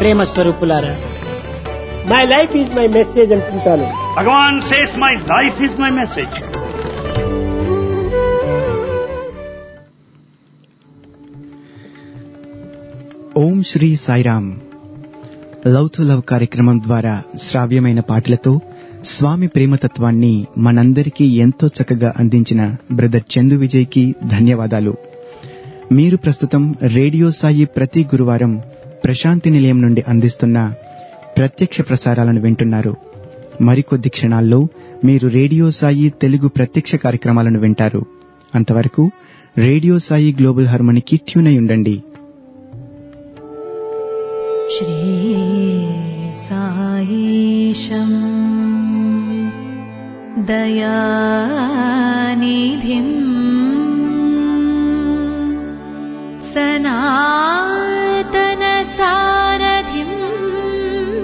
ప్రేమ స్వరూపులారా my life is my message అంటుంటాను Bhagavan says, My life is my message. Om Shri Sairam love to love కార్యక్రమం ద్వారా శ్రావ్యమైన పాటలతో స్వామి ప్రేమతత్వాన్ని మనందరికీ ఎంతో చక్కగా అందించిన బ్రదర్ చందు విజయ్కి ధన్యవాదాలు మీరు ప్రస్తుతం రేడియో సాయి ప్రతి గురువారం ప్రశాంతి నిలయం నుండి అందిస్తున్న ప్రత్యక్ష ప్రసారాలను వింటున్నారు మరికొద్ది క్షణాల్లో మీరు రేడియో సాయి తెలుగు ప్రత్యక్ష కార్యక్రమాలను వింటారు అంతవరకు రేడియో సాయి గ్లోబల్ హార్మోనికి ట్యూన్ అయి ఉండండి श्रीसायीशम् दयानिधिम् सनातनसारथिम्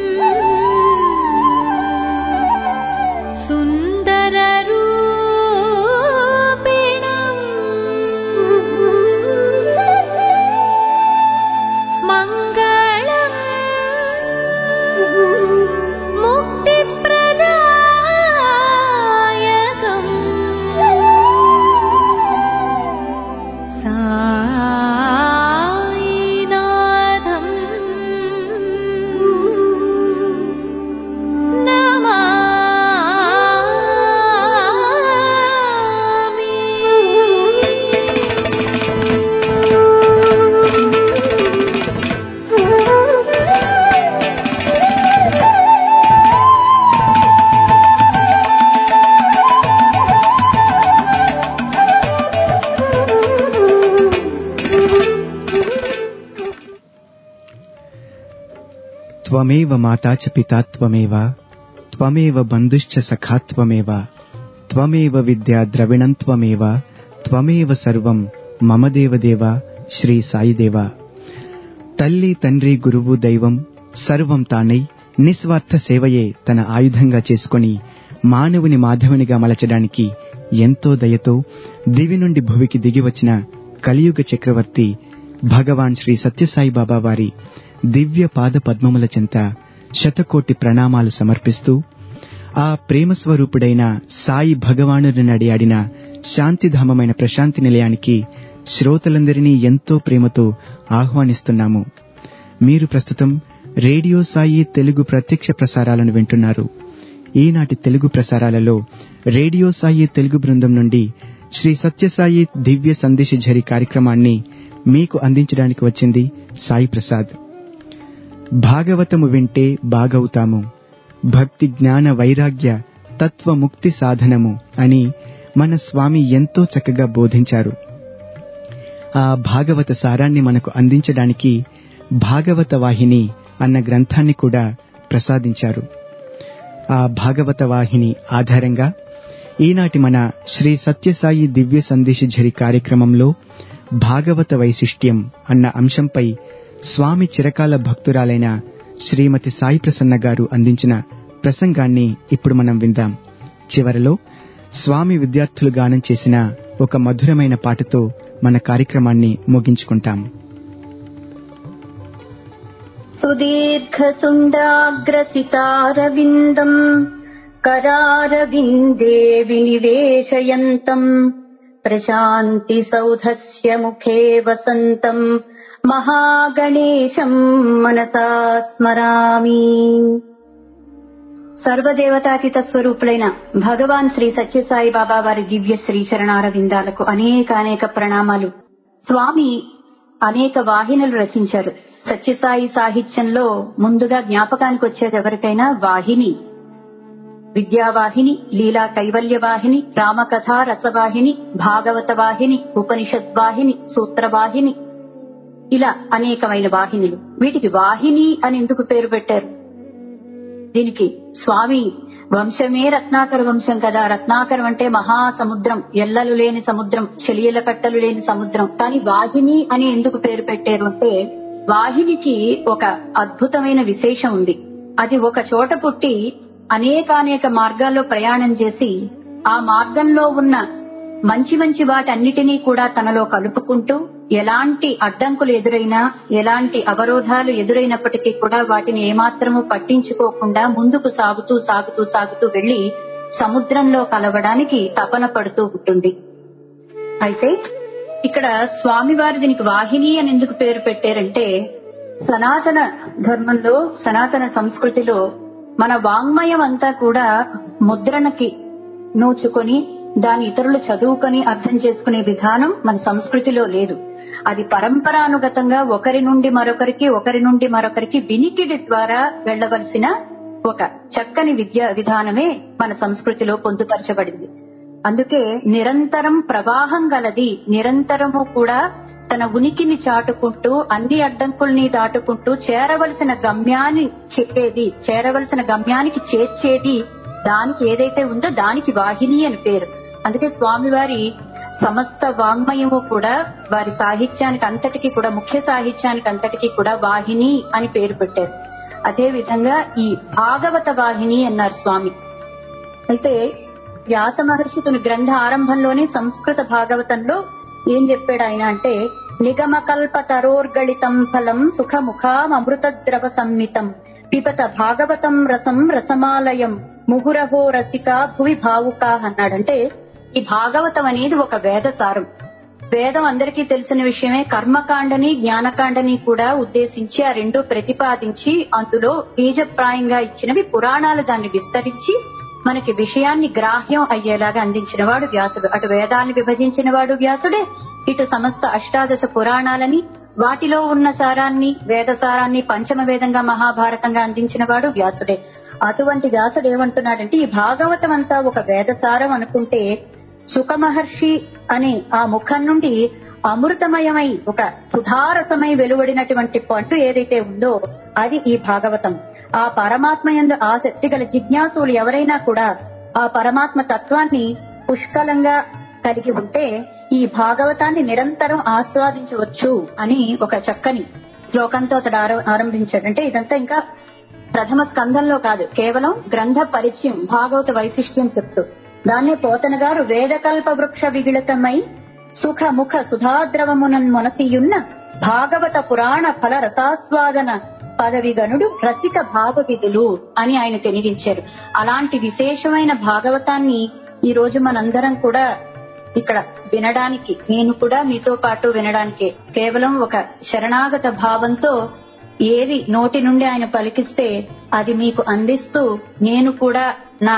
सुन्दररूपिणम् मङ्गलम् मुक्तिप्रदायकम् सायिनाथम् త్వమేవ మాతా చ పితా త్వమేవ త్వమేవ బంధుశ్చ సఖా త్వమేవ త్వమేవ విద్యా ద్రవిణం త్వమేవ త్వమేవ సర్వం మమ దేవదేవ శ్రీ సాయిదేవ తల్లి తండ్రి గురువు దైవం సర్వం తానై నిస్వార్థ సేవయే తన ఆయుధంగా చేసుకొని మానవుని మాధవునిగా మలచడానికి ఎంతో దయతో దివి నుండి భువికి దిగివచ్చిన కలియుగ చక్రవర్తి భగవాన్ శ్రీ సత్యసాయి బాబా వారి దివ్య పాద పద్మముల చెంత శతకోటి ప్రణామాలు సమర్పిస్తూ ఆ ప్రేమ స్వరూపుడైన సాయి భగవానుని నడియాడిన శాంతిధామమైన ప్రశాంతి నిలయానికి శ్రోతలందరినీ ఎంతో ప్రేమతో ఆహ్వానిస్తున్నాము మీరు ప్రస్తుతం రేడియో సాయి తెలుగు ప్రత్యక్ష ప్రసారాలను వింటున్నారు ఈనాటి తెలుగు ప్రసారాలలో రేడియో సాయి తెలుగు బృందం నుండి శ్రీ సత్యసాయి దివ్య సందేశ ఝరి కార్యక్రమాన్ని మీకు అందించడానికి వచ్చింది సాయి ప్రసాద్ భాగవతము వింటే బాగవుతాము భక్తి జ్ఞాన వైరాగ్య తత్వ ముక్తి సాధనము అని మన స్వామి ఎంతో చక్కగా బోధించారు ఆ భాగవత సారాన్ని మనకు అందించడానికి భాగవత వాహిని అన్న గ్రంథాన్ని కూడా ప్రసాదించారు ఆ భాగవత వాహిని ఆధారంగా ఈనాటి మన శ్రీ సత్యసాయి దివ్య సందేశ ఝరి కార్యక్రమంలో భాగవత వైశిష్ట్యం అన్న అంశంపై స్వామి చిరకాల భక్తురాలైన శ్రీమతి సాయి ప్రసన్న గారు అందించిన ప్రసంగాన్ని ఇప్పుడు మనం విందాం చివరలో స్వామి విద్యార్థులు గానం చేసిన ఒక మధురమైన పాటతో మన కార్యక్రమాన్ని ముగించుకుంటాం सुदीर्घसुण्डाग्रसितारविन्दम् करारविन्दे विनिवेशयन्तम् प्रशान्तिसौधस्य मुखे वसन्तम् महागणेशम् మనసా స్మరామి సర్వదేవతాతీత స్వరూపులైన భగవాన్ శ్రీ సత్యసాయి బాబా వారి దివ్య శ్రీ చరణార విందాలకు అనేక అనేక ప్రణామాలు స్వామి అనేక వాహినులు రచించారు సత్యసాయి సాహిత్యంలో ముందుగా జ్ఞాపకానికి వచ్చేది ఎవరికైనా వాహిని విద్యావాహిని లీలా కైవల్య వాహిని రామకథా రసవాహిని భాగవత వాహిని ఉపనిషద్ వాహిని సూత్రవాహిని ఇలా అనేకమైన వాహినులు వీటికి వాహిని అని ఎందుకు పేరు పెట్టారు దీనికి స్వామి వంశమే రత్నాకర వంశం కదా రత్నాకరం అంటే మహాసముద్రం ఎల్లలు లేని సముద్రం చెలియల కట్టలు లేని సముద్రం కానీ వాహిని అని ఎందుకు పేరు పెట్టారు అంటే వాహినికి ఒక అద్భుతమైన విశేషం ఉంది అది ఒక చోట పుట్టి అనేకానేక మార్గాల్లో ప్రయాణం చేసి ఆ మార్గంలో ఉన్న మంచి మంచి వాటన్నిటినీ కూడా తనలో కలుపుకుంటూ ఎలాంటి అడ్డంకులు ఎదురైనా ఎలాంటి అవరోధాలు ఎదురైనప్పటికీ కూడా వాటిని ఏమాత్రము పట్టించుకోకుండా ముందుకు సాగుతూ సాగుతూ సాగుతూ వెళ్లి సముద్రంలో కలవడానికి తపన పడుతూ ఉంటుంది అయితే ఇక్కడ స్వామివారి దీనికి వాహిని అని ఎందుకు పేరు పెట్టారంటే సనాతన ధర్మంలో సనాతన సంస్కృతిలో మన వాంగ్మయం అంతా కూడా ముద్రణకి నోచుకొని దాని ఇతరులు చదువుకొని అర్థం చేసుకునే విధానం మన సంస్కృతిలో లేదు అది పరంపరానుగతంగా ఒకరి నుండి మరొకరికి ఒకరి నుండి మరొకరికి వినికిడి ద్వారా వెళ్లవలసిన ఒక చక్కని విద్యా విధానమే మన సంస్కృతిలో పొందుపరచబడింది అందుకే నిరంతరం ప్రవాహం గలది నిరంతరము కూడా తన ఉనికిని చాటుకుంటూ అన్ని అడ్డంకుల్ని దాటుకుంటూ చేరవలసిన గమ్యాన్ని చెప్పేది చేరవలసిన గమ్యానికి చేర్చేది దానికి ఏదైతే ఉందో దానికి వాహిని అని పేరు అందుకే స్వామివారి సమస్త వాంగ్మయము కూడా వారి సాహిత్యానికి అంతటికి కూడా ముఖ్య సాహిత్యానికి అంతటికి కూడా వాహిని అని పేరు పెట్టారు అదే విధంగా ఈ భాగవత వాహిని అన్నారు స్వామి అయితే వ్యాస మహర్షి తన గ్రంథ ఆరంభంలోనే సంస్కృత భాగవతంలో ఏం చెప్పాడు ఆయన అంటే నిగమకల్ప తరోర్గళితం ఫలం సుఖముఖామృత ద్రవ సంమితం పిపత భాగవతం రసం రసమాలయం ముహురహో రసిక భువి భావుక అన్నాడంటే ఈ భాగవతం అనేది ఒక వేద సారం వేదం అందరికీ తెలిసిన విషయమే కర్మకాండని జ్ఞానకాండని కూడా ఉద్దేశించి ఆ రెండు ప్రతిపాదించి అందులో బీజప్రాయంగా ఇచ్చినవి పురాణాలు దాన్ని విస్తరించి మనకి విషయాన్ని గ్రాహ్యం అయ్యేలాగా అందించిన వాడు వ్యాసుడు అటు వేదాన్ని విభజించిన వాడు వ్యాసుడే ఇటు సమస్త అష్టాదశ పురాణాలని వాటిలో ఉన్న సారాన్ని వేద సారాన్ని పంచమ వేదంగా మహాభారతంగా అందించిన వాడు వ్యాసుడే అటువంటి వ్యాసుడు ఏమంటున్నాడంటే ఈ భాగవతం అంతా ఒక వేదసారం అనుకుంటే సుఖమహర్షి అనే ఆ ముఖం నుండి అమృతమయమై ఒక సుధారసమై వెలువడినటువంటి పంటు ఏదైతే ఉందో అది ఈ భాగవతం ఆ పరమాత్మ యందు ఆసక్తి గల జిజ్ఞాసులు ఎవరైనా కూడా ఆ పరమాత్మ తత్వాన్ని పుష్కలంగా కలిగి ఉంటే ఈ భాగవతాన్ని నిరంతరం ఆస్వాదించవచ్చు అని ఒక చక్కని శ్లోకంతో అతడు ఆర- ఆరంభించాడు అంటే ఇదంతా ఇంకా ప్రథమ స్కంధంలో కాదు కేవలం గ్రంథ పరిచయం భాగవత వైశిష్ట్యం చెప్తూ దాన్నే పోతన గారు వేదకల్ప వృక్ష విగిళితమై సుఖ ముఖ సుధాద్రవమునన్ మొనసియున్న భాగవత పురాణ ఫల రసాస్వాదన పదవిగనుడు రసిక భావ విధులు అని ఆయన తెలియజేశారు అలాంటి విశేషమైన భాగవతాన్ని ఈ రోజు మనందరం కూడా ఇక్కడ వినడానికి నేను కూడా మీతో పాటు వినడానికే కేవలం ఒక శరణాగత భావంతో ఏది నోటి నుండి ఆయన పలికిస్తే అది మీకు అందిస్తూ నేను కూడా నా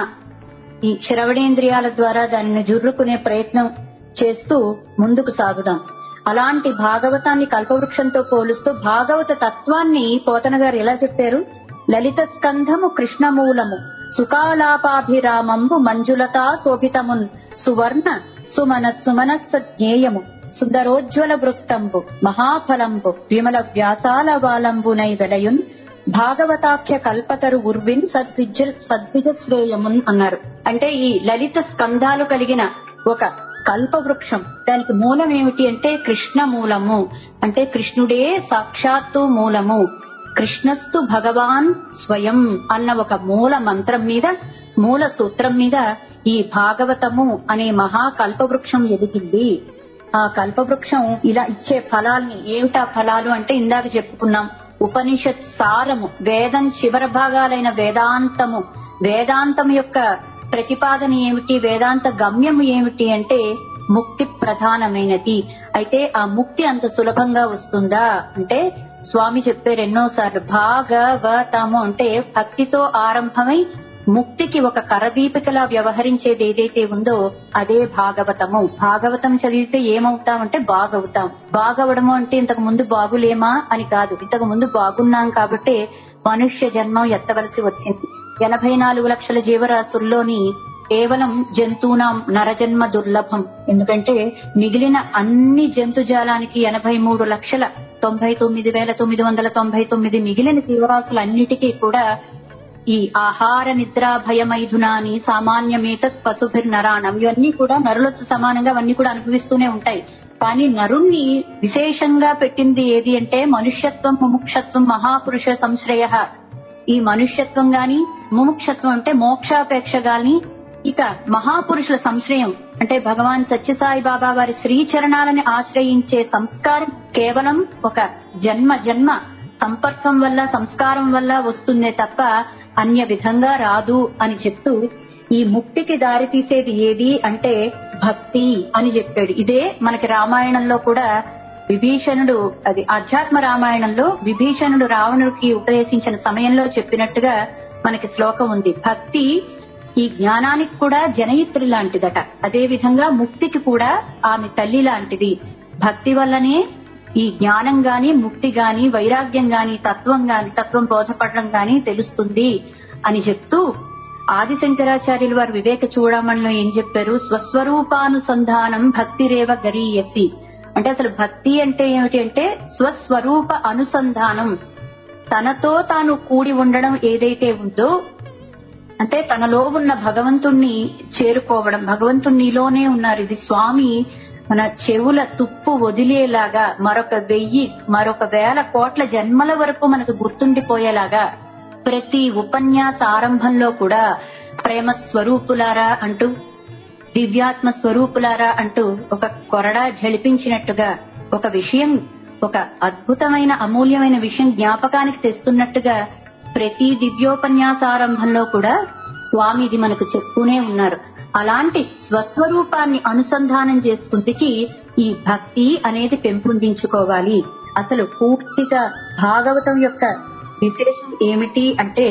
ఈ శ్రవణేంద్రియాల ద్వారా దానిని జుర్రుకునే ప్రయత్నం చేస్తూ ముందుకు సాగుదాం అలాంటి భాగవతాన్ని కల్పవృక్షంతో పోలుస్తూ భాగవత తత్వాన్ని పోతన గారు ఎలా చెప్పారు లలిత స్కంధము కృష్ణమూలము సుకాలాపాభిరామంబు మంజులతా శోభితమున్ సువర్ణ సుమన సుమనస్స జ్ఞేయము సుందరోజ్వల వృత్తంబు మహాఫలంబు విమల వ్యాసాల వాలంబునై వెలయున్ భాగవతాఖ్య కల్పతరు ఉర్విన్ సద్విజ సద్విజశ్రేయమున్ అన్నారు అంటే ఈ లలిత స్కంధాలు కలిగిన ఒక కల్పవృక్షం దానికి మూలం ఏమిటి అంటే కృష్ణ మూలము అంటే కృష్ణుడే సాక్షాత్తు మూలము కృష్ణస్తు భగవాన్ స్వయం అన్న ఒక మూల మంత్రం మీద మూల సూత్రం మీద ఈ భాగవతము అనే మహా కల్పవృక్షం ఎదిగింది ఆ కల్పవృక్షం ఇలా ఇచ్చే ఫలాల్ని ఏమిటా ఫలాలు అంటే ఇందాక చెప్పుకున్నాం ఉపనిషత్ సారము వేదం చివరి భాగాలైన వేదాంతము వేదాంతం యొక్క ప్రతిపాదన ఏమిటి వేదాంత గమ్యము ఏమిటి అంటే ముక్తి ప్రధానమైనది అయితే ఆ ముక్తి అంత సులభంగా వస్తుందా అంటే స్వామి చెప్పారు ఎన్నోసార్లు భాగవతము అంటే భక్తితో ఆరంభమై ముక్తికి ఒక కరదీపికలా వ్యవహరించేది ఏదైతే ఉందో అదే భాగవతము భాగవతం చదివితే ఏమవుతామంటే బాగవుతాం బాగవడము అంటే ఇంతకు ముందు బాగులేమా అని కాదు ఇంతకు ముందు బాగున్నాం కాబట్టే మనుష్య జన్మం ఎత్తవలసి వచ్చింది ఎనభై నాలుగు లక్షల జీవరాశుల్లోని కేవలం జంతువునాం నరజన్మ దుర్లభం ఎందుకంటే మిగిలిన అన్ని జంతుజాలానికి ఎనభై మూడు లక్షల తొంభై తొమ్మిది వేల తొమ్మిది వందల తొంభై తొమ్మిది మిగిలిన జీవరాశులన్నిటికీ కూడా ఈ ఆహార నిద్ర భయమైథునాని సామాన్యమేతత్ పశుభిర్నరాణం ఇవన్నీ కూడా నరులతో సమానంగా అవన్నీ కూడా అనుభవిస్తూనే ఉంటాయి కానీ నరుణ్ణి విశేషంగా పెట్టింది ఏది అంటే మనుష్యత్వం ముముక్షత్వం మహాపురుష సంశ్రయ ఈ మనుష్యత్వం గాని ముముక్షత్వం అంటే మోక్షాపేక్ష గాని ఇక మహాపురుషుల సంశ్రయం అంటే భగవాన్ సత్యసాయి బాబా వారి శ్రీచరణాలని ఆశ్రయించే సంస్కారం కేవలం ఒక జన్మ జన్మ సంపర్కం వల్ల సంస్కారం వల్ల వస్తుందే తప్ప అన్య విధంగా రాదు అని చెప్తూ ఈ ముక్తికి దారి తీసేది ఏది అంటే భక్తి అని చెప్పాడు ఇదే మనకి రామాయణంలో కూడా విభీషణుడు అది అధ్యాత్మ రామాయణంలో విభీషణుడు రావణుడికి ఉపదేశించిన సమయంలో చెప్పినట్టుగా మనకి శ్లోకం ఉంది భక్తి ఈ జ్ఞానానికి కూడా జనయిత్రి లాంటిదట అదే విధంగా ముక్తికి కూడా ఆమె తల్లి లాంటిది భక్తి వల్లనే ఈ జ్ఞానం గాని ముక్తి గాని వైరాగ్యం గాని తత్వం గాని తత్వం బోధపడడం గాని తెలుస్తుంది అని చెప్తూ ఆదిశంకరాచార్యులు వారు వివేక చూడమణిలో ఏం చెప్పారు స్వస్వరూపానుసంధానం భక్తిరేవ గరీయసి అంటే అసలు భక్తి అంటే ఏమిటి అంటే స్వస్వరూప అనుసంధానం తనతో తాను కూడి ఉండడం ఏదైతే ఉందో అంటే తనలో ఉన్న భగవంతుణ్ణి చేరుకోవడం భగవంతుణ్ణిలోనే ఉన్నారు ఇది స్వామి మన చెవుల తుప్పు వదిలేలాగా మరొక వెయ్యి మరొక వేల కోట్ల జన్మల వరకు మనకు గుర్తుండిపోయేలాగా ప్రతి ఉపన్యాస ఆరంభంలో కూడా ప్రేమ స్వరూపులారా అంటూ దివ్యాత్మ స్వరూపులారా అంటూ ఒక కొరడా జలిపించినట్టుగా ఒక విషయం ఒక అద్భుతమైన అమూల్యమైన విషయం జ్ఞాపకానికి తెస్తున్నట్టుగా ప్రతి దివ్యోపన్యాసారంభంలో కూడా స్వామి ఇది మనకు చెప్తూనే ఉన్నారు అలాంటి స్వస్వరూపాన్ని అనుసంధానం చేసుకుందికి ఈ భక్తి అనేది పెంపొందించుకోవాలి అసలు పూర్తిగా భాగవతం యొక్క విశేషం ఏమిటి అంటే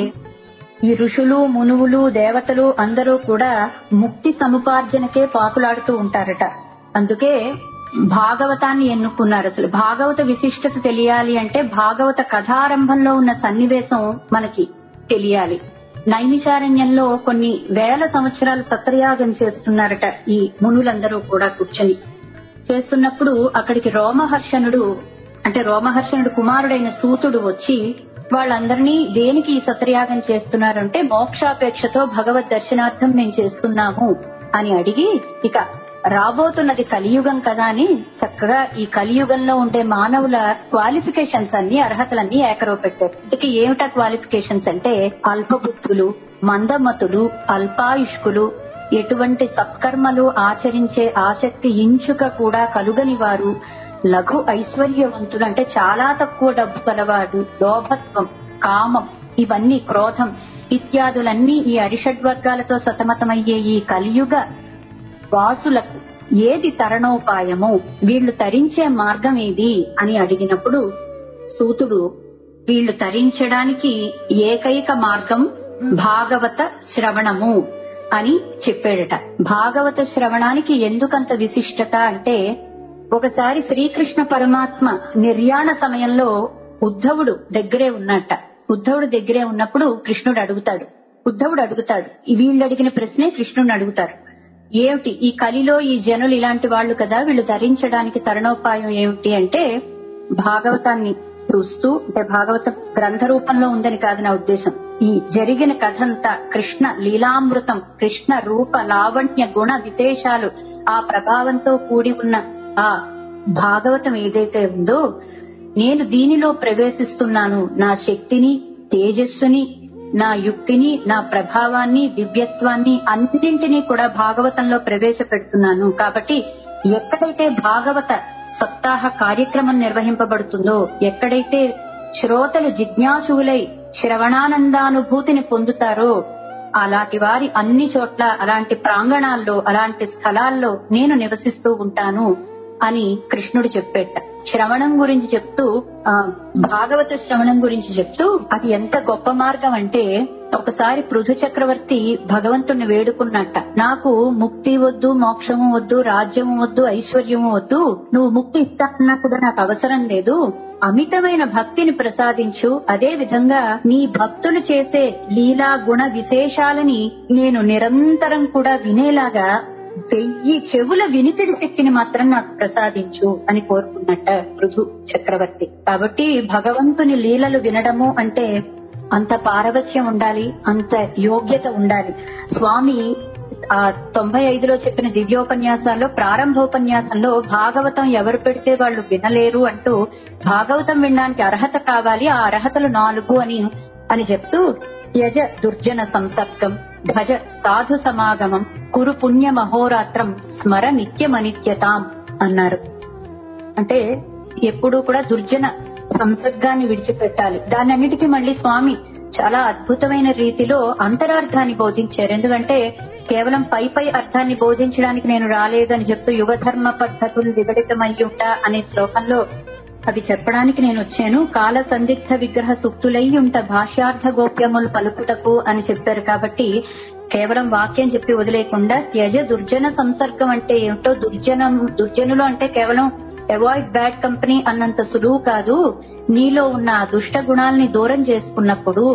ఈ ఋషులు మునువులు దేవతలు అందరూ కూడా ముక్తి సముపార్జనకే పాకులాడుతూ ఉంటారట అందుకే భాగవతాన్ని ఎన్నుకున్నారు అసలు భాగవత విశిష్టత తెలియాలి అంటే భాగవత కథారంభంలో ఉన్న సన్నివేశం మనకి తెలియాలి నైమిషారణ్యంలో కొన్ని వేల సంవత్సరాలు సత్రయాగం చేస్తున్నారట ఈ మునులందరూ కూడా కూర్చొని చేస్తున్నప్పుడు అక్కడికి రోమహర్షణుడు అంటే రోమహర్షణుడు కుమారుడైన సూతుడు వచ్చి వాళ్ళందరినీ దేనికి ఈ సత్రయాగం చేస్తున్నారంటే మోక్షాపేక్షతో భగవద్ దర్శనార్థం మేము చేస్తున్నాము అని అడిగి ఇక రాబోతున్నది కలియుగం కదా అని చక్కగా ఈ కలియుగంలో ఉండే మానవుల క్వాలిఫికేషన్స్ అన్ని అర్హతలన్నీ ఏకరవ పెట్టారు ఇంతకీ ఏమిటా క్వాలిఫికేషన్స్ అంటే అల్పబుద్ధులు మందమతులు అల్పాయుష్కులు ఎటువంటి సత్కర్మలు ఆచరించే ఆసక్తి ఇంచుక కూడా కలుగని వారు లఘు ఐశ్వర్యవంతులు అంటే చాలా తక్కువ డబ్బు కలవాడు లోభత్వం కామం ఇవన్నీ క్రోధం ఇత్యాదులన్నీ ఈ అరిషడ్వర్గాలతో సతమతమయ్యే ఈ కలియుగ వాసులకు ఏది తరణోపాయము వీళ్లు తరించే మార్గం ఏది అని అడిగినప్పుడు సూతుడు వీళ్లు తరించడానికి ఏకైక మార్గం భాగవత శ్రవణము అని చెప్పాడట భాగవత శ్రవణానికి ఎందుకంత విశిష్టత అంటే ఒకసారి శ్రీకృష్ణ పరమాత్మ నిర్యాణ సమయంలో ఉద్ధవుడు దగ్గరే ఉన్నట్ట ఉద్ధవుడు దగ్గరే ఉన్నప్పుడు కృష్ణుడు అడుగుతాడు ఉద్ధవుడు అడుగుతాడు వీళ్ళు అడిగిన ప్రశ్నే కృష్ణుడిని అడుగుతారు ఏమిటి ఈ కలిలో ఈ జనులు ఇలాంటి వాళ్ళు కదా వీళ్ళు ధరించడానికి తరుణోపాయం ఏమిటి అంటే భాగవతాన్ని చూస్తూ అంటే భాగవత గ్రంథ రూపంలో ఉందని కాదు నా ఉద్దేశం ఈ జరిగిన కథంతా కృష్ణ లీలామృతం కృష్ణ రూప లావణ్య గుణ విశేషాలు ఆ ప్రభావంతో కూడి ఉన్న ఆ భాగవతం ఏదైతే ఉందో నేను దీనిలో ప్రవేశిస్తున్నాను నా శక్తిని తేజస్సుని నా యుక్తిని నా ప్రభావాన్ని దివ్యత్వాన్ని అన్నింటినీ కూడా భాగవతంలో ప్రవేశపెడుతున్నాను కాబట్టి ఎక్కడైతే భాగవత సప్తాహ కార్యక్రమం నిర్వహింపబడుతుందో ఎక్కడైతే శ్రోతలు జిజ్ఞాసులై శ్రవణానందానుభూతిని పొందుతారో అలాంటి వారి అన్ని చోట్ల అలాంటి ప్రాంగణాల్లో అలాంటి స్థలాల్లో నేను నివసిస్తూ ఉంటాను అని కృష్ణుడు చెప్పేట శ్రవణం గురించి చెప్తూ ఆ భాగవత శ్రవణం గురించి చెప్తూ అది ఎంత గొప్ప మార్గం అంటే ఒకసారి పృథు చక్రవర్తి భగవంతుణ్ణి వేడుకున్నట్ట నాకు ముక్తి వద్దు మోక్షము వద్దు రాజ్యము వద్దు ఐశ్వర్యము వద్దు నువ్వు ముక్తి ఇస్తానన్నా కూడా నాకు అవసరం లేదు అమితమైన భక్తిని ప్రసాదించు అదే విధంగా నీ భక్తులు చేసే లీలా గుణ విశేషాలని నేను నిరంతరం కూడా వినేలాగా వెయ్యి చెవుల వినికిడి శక్తిని మాత్రం నాకు ప్రసాదించు అని కోరుకున్నట్ట పృథు చక్రవర్తి కాబట్టి భగవంతుని లీలలు వినడము అంటే అంత పారవశ్యం ఉండాలి అంత యోగ్యత ఉండాలి స్వామి ఆ తొంభై ఐదులో చెప్పిన దివ్యోపన్యాసాల్లో ప్రారంభోపన్యాసంలో భాగవతం ఎవరు పెడితే వాళ్ళు వినలేరు అంటూ భాగవతం వినడానికి అర్హత కావాలి ఆ అర్హతలు నాలుగు అని అని చెప్తూ యజ దుర్జన సంసర్గం భజ సాధు సమాగమం కురు పుణ్య మహోరాత్రం స్మర నిత్యమనిత్యతాం అన్నారు అంటే ఎప్పుడూ కూడా దుర్జన సంసర్గాన్ని విడిచిపెట్టాలి దానన్నిటికీ మళ్ళీ స్వామి చాలా అద్భుతమైన రీతిలో అంతరార్థాన్ని బోధించారు ఎందుకంటే కేవలం పై పై అర్థాన్ని బోధించడానికి నేను రాలేదని చెప్తూ యుగధర్మ పద్ధతులు విఘటితమయ్యుంట అనే శ్లోకంలో అవి చెప్పడానికి నేను వచ్చాను కాల సందిగ్ధ విగ్రహ సుక్తులై ఉంట భాష్యార్థ గోప్యములు పలుకుటకు అని చెప్పారు కాబట్టి కేవలం వాక్యం చెప్పి వదిలేకుండా త్యజ దుర్జన సంసర్గం అంటే ఏమిటో దుర్జనం దుర్జనులు అంటే కేవలం అవాయిడ్ బ్యాడ్ కంపెనీ అన్నంత సులువు కాదు నీలో ఉన్న ఆ దుష్ట గుణాల్ని దూరం చేసుకున్నప్పుడు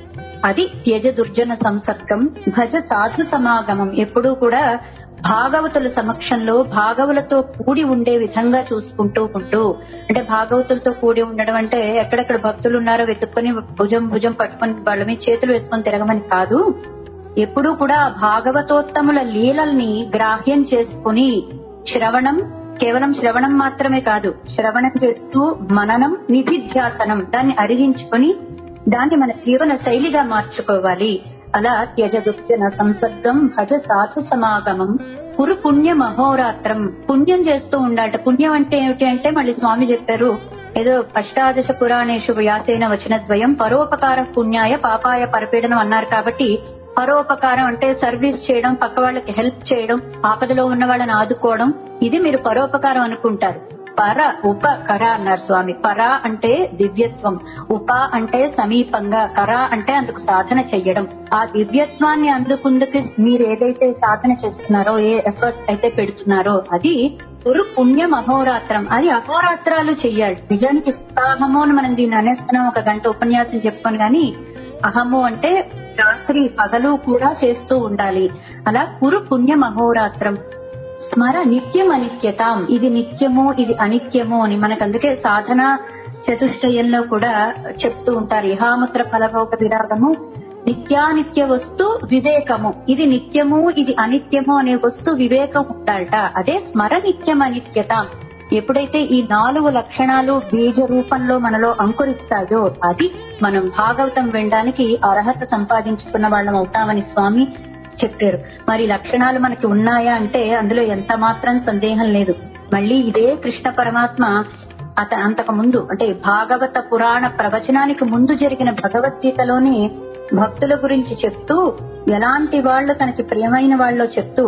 అది త్యజ దుర్జన సంసర్గం భజ సాధు సమాగమం ఎప్పుడూ కూడా భాగవతుల సమక్షంలో భాగవులతో కూడి ఉండే విధంగా చూసుకుంటూ ఉంటూ అంటే భాగవతులతో కూడి ఉండడం అంటే ఎక్కడెక్కడ భక్తులు ఉన్నారో వెతుక్కొని భుజం భుజం పట్టుకొని వాళ్ళ మీద చేతులు వేసుకొని తిరగమని కాదు ఎప్పుడూ కూడా ఆ భాగవతోత్తముల లీలల్ని గ్రాహ్యం చేసుకుని శ్రవణం కేవలం శ్రవణం మాత్రమే కాదు శ్రవణం చేస్తూ మననం నిధిధ్యాసనం దాన్ని అరిగించుకొని దాన్ని మన జీవన శైలిగా మార్చుకోవాలి అలా త్యజ దుర్జన సంసర్గం భజ సాధు సమాగమం కురు పుణ్య మహోరాత్రం పుణ్యం చేస్తూ ఉండాలట పుణ్యం అంటే ఏమిటి అంటే మళ్ళీ స్వామి చెప్పారు ఏదో అష్టాదశ పురాణేషు వ్యాసేన వచనద్వయం పరోపకార పుణ్యాయ పాపాయ పరపీడనం అన్నారు కాబట్టి పరోపకారం అంటే సర్వీస్ చేయడం పక్క వాళ్ళకి హెల్ప్ చేయడం ఆపదలో ఉన్న వాళ్ళని ఆదుకోవడం ఇది మీరు పరోపకారం అనుకుంటారు పర ఉప కర అన్నారు స్వామి పర అంటే దివ్యత్వం ఉప అంటే సమీపంగా కర అంటే అందుకు సాధన చెయ్యడం ఆ దివ్యత్వాన్ని అందుకుందుకు మీరు ఏదైతే సాధన చేస్తున్నారో ఏ ఎఫర్ట్ అయితే పెడుతున్నారో అది గురు పుణ్య మహోరాత్రం అది అహోరాత్రాలు చెయ్యాలి నిజానికి ఉత్సాహము అని మనం దీన్ని అనేస్తున్నాం ఒక గంట ఉపన్యాసం చెప్పుకొని గాని అహము అంటే రాత్రి పగలు కూడా చేస్తూ ఉండాలి అలా కురు పుణ్య మహోరాత్రం స్మర నిత్యం అనిత్యతాం ఇది నిత్యము ఇది అనిత్యము అని మనకు అందుకే సాధన చతుష్టయంలో కూడా చెప్తూ ఉంటారు ఇహాముత్ర ఫలభోగ విరాగము నిత్యానిత్య వస్తు వివేకము ఇది నిత్యము ఇది అనిత్యము అనే వస్తు వివేకం ఉండాలట అదే స్మర నిత్యం అనిత్యతాం ఎప్పుడైతే ఈ నాలుగు లక్షణాలు బీజ రూపంలో మనలో అంకురిస్తాయో అది మనం భాగవతం వినడానికి అర్హత సంపాదించుకున్న వాళ్ళం అవుతామని స్వామి చెప్పారు మరి లక్షణాలు మనకి ఉన్నాయా అంటే అందులో ఎంత మాత్రం సందేహం లేదు మళ్ళీ ఇదే కృష్ణ పరమాత్మ అత అంతకు ముందు అంటే భాగవత పురాణ ప్రవచనానికి ముందు జరిగిన భగవద్గీతలోని భక్తుల గురించి చెప్తూ ఎలాంటి వాళ్ళు తనకి ప్రియమైన వాళ్ళో చెప్తూ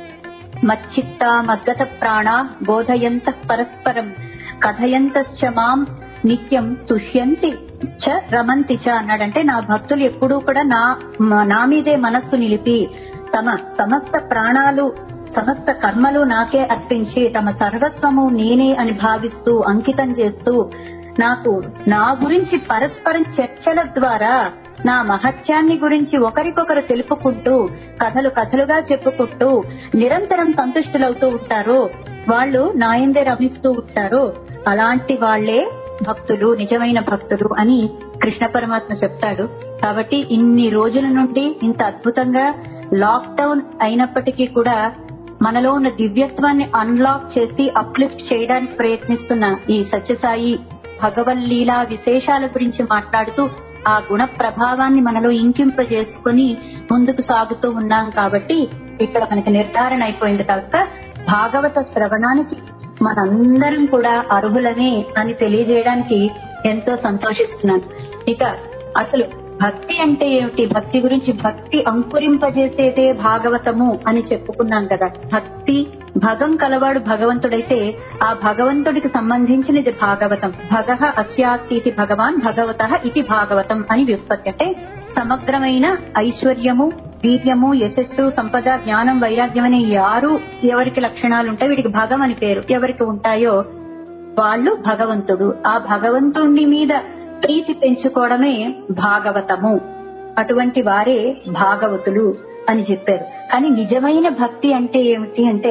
మచ్చిత్త మద్గత ప్రాణ బోధయంత పరస్పరం కథయంతశ్చ మాం నిత్యం తుష్యంతి చ రమంతి చ అన్నాడంటే నా భక్తులు ఎప్పుడూ కూడా నా నా మీదే మనస్సు నిలిపి తమ సమస్త ప్రాణాలు సమస్త కర్మలు నాకే అర్పించి తమ సర్వస్వము నేనే అని భావిస్తూ అంకితం చేస్తూ నాకు నా గురించి పరస్పరం చర్చల ద్వారా నా మహత్యాన్ని గురించి ఒకరికొకరు తెలుపుకుంటూ కథలు కథలుగా చెప్పుకుంటూ నిరంతరం సంతుష్టులవుతూ ఉంటారు వాళ్ళు నాయందే రమిస్తూ ఉంటారు అలాంటి వాళ్లే భక్తులు నిజమైన భక్తులు అని కృష్ణ పరమాత్మ చెప్తాడు కాబట్టి ఇన్ని రోజుల నుండి ఇంత అద్భుతంగా లాక్ డౌన్ అయినప్పటికీ కూడా మనలో ఉన్న దివ్యత్వాన్ని అన్లాక్ చేసి అప్లిఫ్ట్ చేయడానికి ప్రయత్నిస్తున్న ఈ సత్యసాయి భగవల్లీలా విశేషాల గురించి మాట్లాడుతూ ఆ గుణ ప్రభావాన్ని మనలో ఇంకింపజేసుకుని ముందుకు సాగుతూ ఉన్నాం కాబట్టి ఇక్కడ మనకి నిర్ధారణ అయిపోయింది కనుక భాగవత శ్రవణానికి మనందరం కూడా అర్హులనే అని తెలియజేయడానికి ఎంతో సంతోషిస్తున్నాను ఇక అసలు భక్తి అంటే ఏమిటి భక్తి గురించి భక్తి అంకురింపజేసేదే భాగవతము అని చెప్పుకున్నాం కదా భక్తి భగం కలవాడు భగవంతుడైతే ఆ భగవంతుడికి సంబంధించినది భాగవతం భగ అస్యాస్తి భగవాన్ భగవత ఇది భాగవతం అని వ్యుత్పత్తి అంటే సమగ్రమైన ఐశ్వర్యము వీర్యము యశస్సు సంపద జ్ఞానం వైరాగ్యం అనే ఈ ఆరు ఎవరికి లక్షణాలు ఉంటాయి వీటికి భగం అని పేరు ఎవరికి ఉంటాయో వాళ్ళు భగవంతుడు ఆ భగవంతుడి మీద ప్రీతి పెంచుకోవడమే భాగవతము అటువంటి వారే భాగవతులు అని చెప్పారు కానీ నిజమైన భక్తి అంటే ఏమిటి అంటే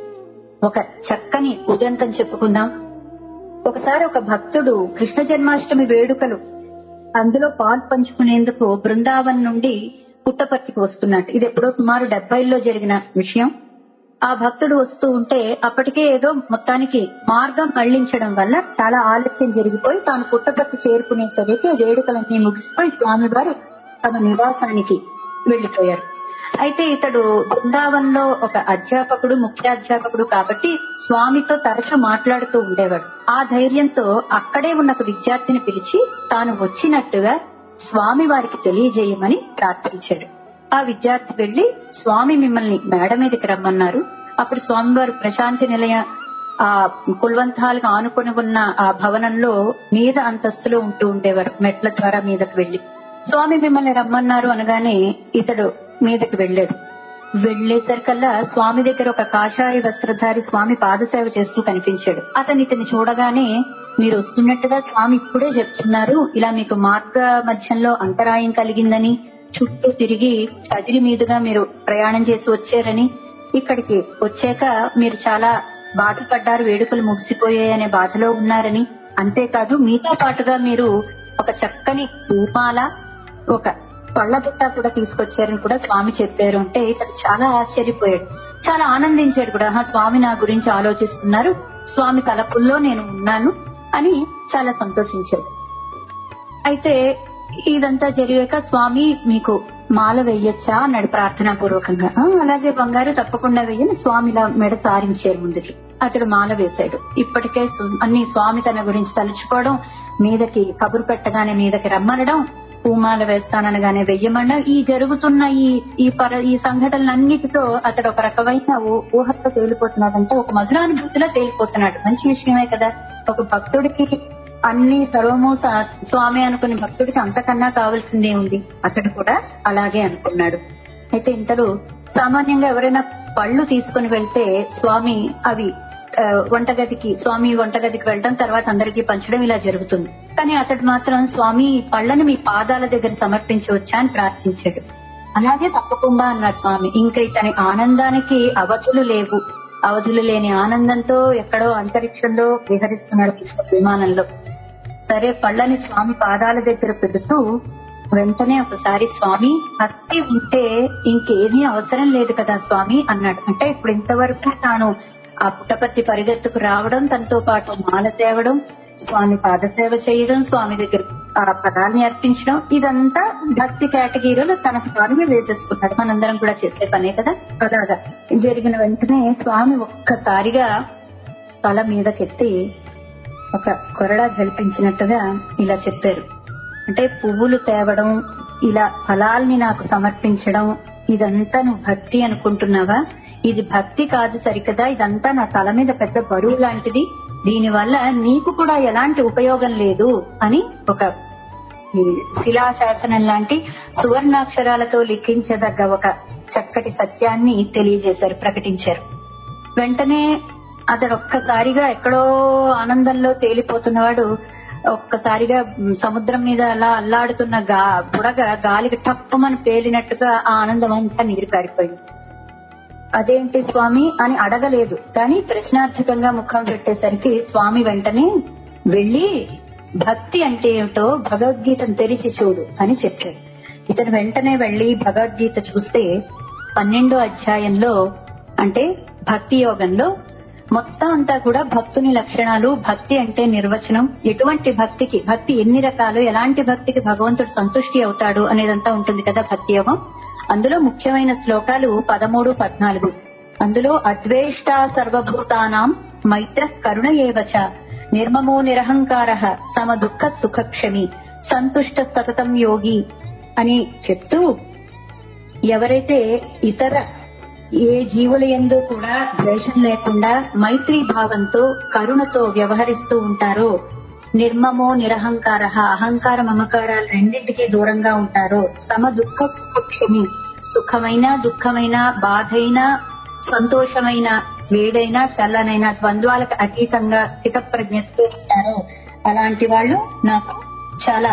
ఒక చక్కని ఉదంతం చెప్పుకుందాం ఒకసారి ఒక భక్తుడు కృష్ణ జన్మాష్టమి వేడుకలు అందులో పాలు పంచుకునేందుకు బృందావన్ నుండి పుట్టపర్తికి వస్తున్నట్టు ఇది ఎప్పుడో సుమారు డెబ్బైలో జరిగిన విషయం ఆ భక్తుడు వస్తూ ఉంటే అప్పటికే ఏదో మొత్తానికి మార్గం మళ్లించడం వల్ల చాలా ఆలస్యం జరిగిపోయి తాను పుట్టపర్తి చేరుకునేసరికి వేడుకలన్నీ ముగిసిపోయి స్వామివారు తమ నివాసానికి వెళ్లిపోయారు అయితే ఇతడు బృందావనంలో ఒక అధ్యాపకుడు ముఖ్యాధ్యాపకుడు కాబట్టి స్వామితో తరచు మాట్లాడుతూ ఉండేవాడు ఆ ధైర్యంతో అక్కడే ఉన్న ఒక విద్యార్థిని పిలిచి తాను వచ్చినట్టుగా స్వామి వారికి తెలియజేయమని ప్రార్థించాడు ఆ విద్యార్థి వెళ్లి స్వామి మిమ్మల్ని మేడ మీదకి రమ్మన్నారు అప్పుడు స్వామివారు ప్రశాంతి నిలయ ఆ కుల్వంతాలకు ఆనుకొని ఉన్న ఆ భవనంలో మీద అంతస్తులో ఉంటూ ఉండేవారు మెట్ల ద్వారా మీదకి వెళ్లి స్వామి మిమ్మల్ని రమ్మన్నారు అనగానే ఇతడు మీదకి వెళ్ళాడు వెళ్లేసరికల్లా స్వామి దగ్గర ఒక కాషాయ వస్త్రధారి స్వామి పాదసేవ చేస్తూ కనిపించాడు అతను ఇతని చూడగానే మీరు వస్తున్నట్టుగా స్వామి ఇప్పుడే చెప్తున్నారు ఇలా మీకు మార్గ మధ్యంలో అంతరాయం కలిగిందని చుట్టూ తిరిగి కదిరి మీదుగా మీరు ప్రయాణం చేసి వచ్చారని ఇక్కడికి వచ్చాక మీరు చాలా బాధపడ్డారు వేడుకలు ముగిసిపోయాయనే బాధలో ఉన్నారని అంతేకాదు మీతో పాటుగా మీరు ఒక చక్కని పూమాల ఒక పళ్ళ బుట్ట కూడా తీసుకొచ్చారని కూడా స్వామి చెప్పారు అంటే ఇతడు చాలా ఆశ్చర్యపోయాడు చాలా ఆనందించాడు కూడా "ఆహా, స్వామి నా గురించి ఆలోచిస్తున్నారు స్వామి తలపుల్లో నేను ఉన్నాను అని చాలా సంతోషించాడు అయితే ఇదంతా జరిగాక స్వామి మీకు మాల వేయొచ్చా అన్నాడు ప్రార్థనా పూర్వకంగా "ఆ, అలాగే బంగారు తప్పకుండా వెయ్యని స్వామి ఇలా మెడ సారించారు ముందుకి అతడు మాల వేశాడు ఇప్పటికే సు- అన్ని స్వామి తన గురించి తలుచుకోవడం మీదకి కబురు పెట్టగానే మీదకి రమ్మనడం పూమాల వేస్తాననగానే వెయ్యమనడం ఈ జరుగుతున్న ఈ ఈ పర ఈ సంఘటనలన్నిటితో అతడు ఒక రకమైన ఊ- ఊహతో తేలిపోతున్నాడంటే ఒక మధురానుభూతిలో తేలిపోతున్నాడు మంచి విషయమే కదా ఒక భక్తుడికి అన్ని సర్వము సా- స్వామి అనుకుని భక్తుడికి అంతకన్నా కావాల్సిందే ఉంది అతడు కూడా అలాగే అనుకున్నాడు అయితే ఇంతలో సామాన్యంగా ఎవరైనా పళ్ళు తీసుకుని వెళ్తే స్వామి అవి ఆ, వంటగదికి స్వామి వంటగదికి వెళ్ళడం తర్వాత అందరికీ పంచడం ఇలా జరుగుతుంది కానీ అతడు మాత్రం స్వామి ఈ పళ్ళని మీ పాదాల దగ్గర సమర్పించవచ్చా అని ప్రార్థించాడు అలాగే తప్పకుండా అన్నారు స్వామి ఇంకా ఇతని ఆనందానికి అవధులు లేవు అవధులు లేని ఆనందంతో ఎక్కడో అంతరిక్షంలో విహరిస్తున్నాడు పుష్పక విమానంలో సరే పళ్ళని స్వామి పాదాల దగ్గర పెడుతూ వెంటనే ఒకసారి స్వామి భక్తి ఉంటే ఇంకేమీ అవసరం లేదు కదా స్వామి అన్నాడు అంటే ఇప్పుడు ఇంతవరకు తాను ఆ పుట్టపర్తి పరిగెత్తుకు రావడం తనతో పాటు మాల తేవడం స్వామి పాదసేవ చేయడం స్వామి దగ్గర ఆ పదాన్ని అర్పించడం ఇదంతా భక్తి కేటగిరీలో తనకు తానుగా వేసేసుకున్నాడు మనందరం కూడా చేసే పనే కదా అలాగా జరిగిన వెంటనే స్వామి ఒక్కసారిగా తల మీదకెత్తి ఒక కొరడా జల్పించినట్టుగా ఇలా చెప్పారు అంటే పువ్వులు తేవడం ఇలా ఫలాల్ని నాకు సమర్పించడం ఇదంతా నువ్వు భక్తి అనుకుంటున్నావా ఇది భక్తి కాదు సరికదా ఇదంతా నా తల మీద పెద్ద బరువు లాంటిది దీని వల్ల నీకు కూడా ఎలాంటి ఉపయోగం లేదు అని ఒక ఈ శిలాశాసనం లాంటి సువర్ణాక్షరాలతో లిఖించదగ్గ ఒక చక్కటి సత్యాన్ని తెలియజేశారు ప్రకటించారు వెంటనే అతడు ఒక్కసారిగా ఎక్కడో ఆనందంలో తేలిపోతున్నవాడు ఒక్కసారిగా మ్, సముద్రం మీద అలా అల్లాడుతున్న గా బుడగ గాలికి టప్పమని పేలినట్టుగా ఆ ఆనందం అంతా నీరు కారిపోయింది అదేంటి స్వామి అని అడగలేదు కానీ ప్రశ్నార్థకంగా ముఖం పెట్టేసరికి స్వామి వెంటనే వెళ్లి భక్తి అంటే ఏమిటో భగవద్గీతను తెరిచి చూడు అని చెప్పారు ఇతను వెంటనే వెళ్లి భగవద్గీత చూస్తే పన్నెండో అధ్యాయంలో అంటే భక్తి యోగంలో మొత్తం అంతా కూడా భక్తుని లక్షణాలు భక్తి అంటే నిర్వచనం ఎటువంటి భక్తికి భక్తి ఎన్ని రకాలు ఎలాంటి భక్తికి భగవంతుడు సంతుష్టి అవుతాడు అనేదంతా ఉంటుంది కదా భక్తి యోగం అందులో ముఖ్యమైన శ్లోకాలు పదమూడు పద్నాలుగు అందులో అద్వేష్ట సర్వభూతానాం మైత్ర కరుణ ఏవచ నిర్మమో నిరహంకార సమ దుఃఖ సుఖక్షమి సంతుష్ట సతతం యోగి అని చెప్తూ ఎవరైతే ఇతర ఏ జీవుల ఎందు కూడా ద్వేషం లేకుండా మైత్రీ భావంతో కరుణతో వ్యవహరిస్తూ ఉంటారో నిర్మమో నిరహంకార అహంకార మమకారాలు రెండింటికి దూరంగా ఉంటారో సమ దుఃఖ సుఖక్షమి సుఖమైన దుఃఖమైన బాధైన సంతోషమైన వేడైన చల్లనైన ద్వంద్వాలకు అతీతంగా స్థితప్రజ్ఞతో ఉంటారో అలాంటి వాళ్ళు నాకు చాలా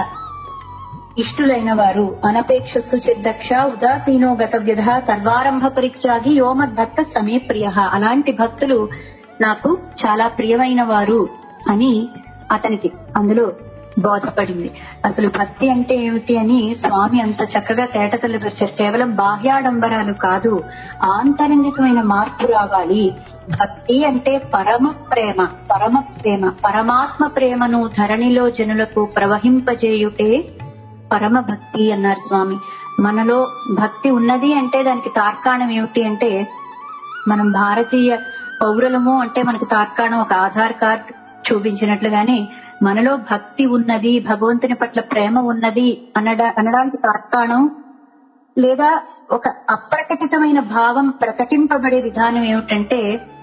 ఇష్టులైన వారు అనపేక్ష సుచిర్దక్ష ఉదాసీనో గతవ్యధ సర్వారంభ పరిత్యాగి యోమద్భక్త సమే ప్రియ అలాంటి భక్తులు నాకు చాలా ప్రియమైన వారు అని అతనికి అందులో బోధపడింది అసలు భక్తి అంటే ఏమిటి అని స్వామి అంత చక్కగా తేటతెల్లపరిచారు కేవలం బాహ్యాడంబరాలు కాదు ఆంతరంగికమైన మార్పు రావాలి భక్తి అంటే పరమ ప్రేమ పరమ ప్రేమ పరమాత్మ ప్రేమను ధరణిలో జనులకు ప్రవహింపజేయుటే పరమ భక్తి అన్నారు స్వామి మనలో భక్తి ఉన్నది అంటే దానికి తార్కాణం ఏమిటి అంటే మనం భారతీయ పౌరులము అంటే మనకు తార్కాణం ఒక ఆధార్ కార్డ్ చూపించినట్లుగానే మనలో భక్తి ఉన్నది భగవంతుని పట్ల ప్రేమ ఉన్నది అనడా అనడానికి తార్కాణం లేదా ఒక అప్రకటితమైన భావం ప్రకటింపబడే విధానం ఏమిటంటే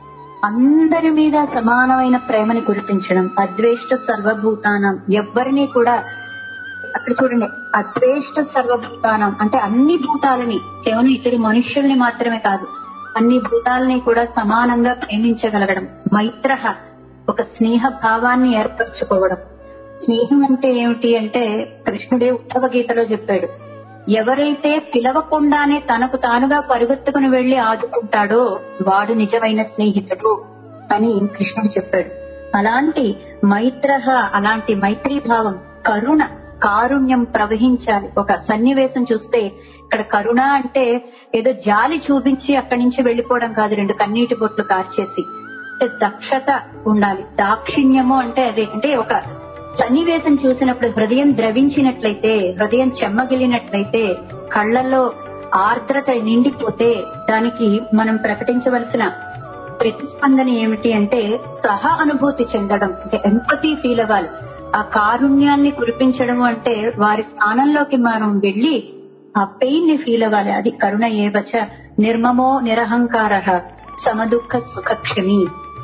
అందరి మీద సమానమైన ప్రేమని కురిపించడం అద్వేష్ట సర్వభూతానం ఎవ్వరిని కూడా అక్కడ చూడండి అద్వేష్ట సర్వభూతానం అంటే అన్ని భూతాలని కేవలం ఇతరు మనుష్యుల్ని మాత్రమే కాదు అన్ని భూతాలని కూడా సమానంగా ప్రేమించగలగడం మైత్ర ఒక స్నేహ భావాన్ని ఏర్పరచుకోవడం స్నేహం అంటే ఏమిటి అంటే కృష్ణుడే ఉత్తవ గీతలో చెప్పాడు ఎవరైతే పిలవకుండానే తనకు తానుగా పరుగెత్తుకుని వెళ్లి ఆదుకుంటాడో వాడు నిజమైన స్నేహితుడు అని కృష్ణుడు చెప్పాడు అలాంటి మైత్ర అలాంటి మైత్రీ భావం కరుణ కారుణ్యం ప్రవహించాలి ఒక సన్నివేశం చూస్తే ఇక్కడ కరుణ అంటే ఏదో జాలి చూపించి అక్కడి నుంచి వెళ్లిపోవడం కాదు రెండు కన్నీటి బొట్లు కార్చేసి అంటే దక్షత ఉండాలి దాక్షిణ్యము అంటే అదే అంటే ఒక సన్నివేశం చూసినప్పుడు హృదయం ద్రవించినట్లయితే హృదయం చెమ్మగిలినట్లయితే కళ్ళల్లో ఆర్ద్రత నిండిపోతే దానికి మనం ప్రకటించవలసిన ప్రతిస్పందన ఏమిటి అంటే సహ అనుభూతి చెందడం అంటే ఎంపతి ఫీల్ అవ్వాలి ఆ కారుణ్యాన్ని కురిపించడం అంటే వారి స్థానంలోకి మనం వెళ్లి ఆ పెయిన్ ని ఫీల్ అవ్వాలి అది కరుణ ఏవచ నిర్మమో నిరహంకార సమదుఃఖ సుఖక్షమి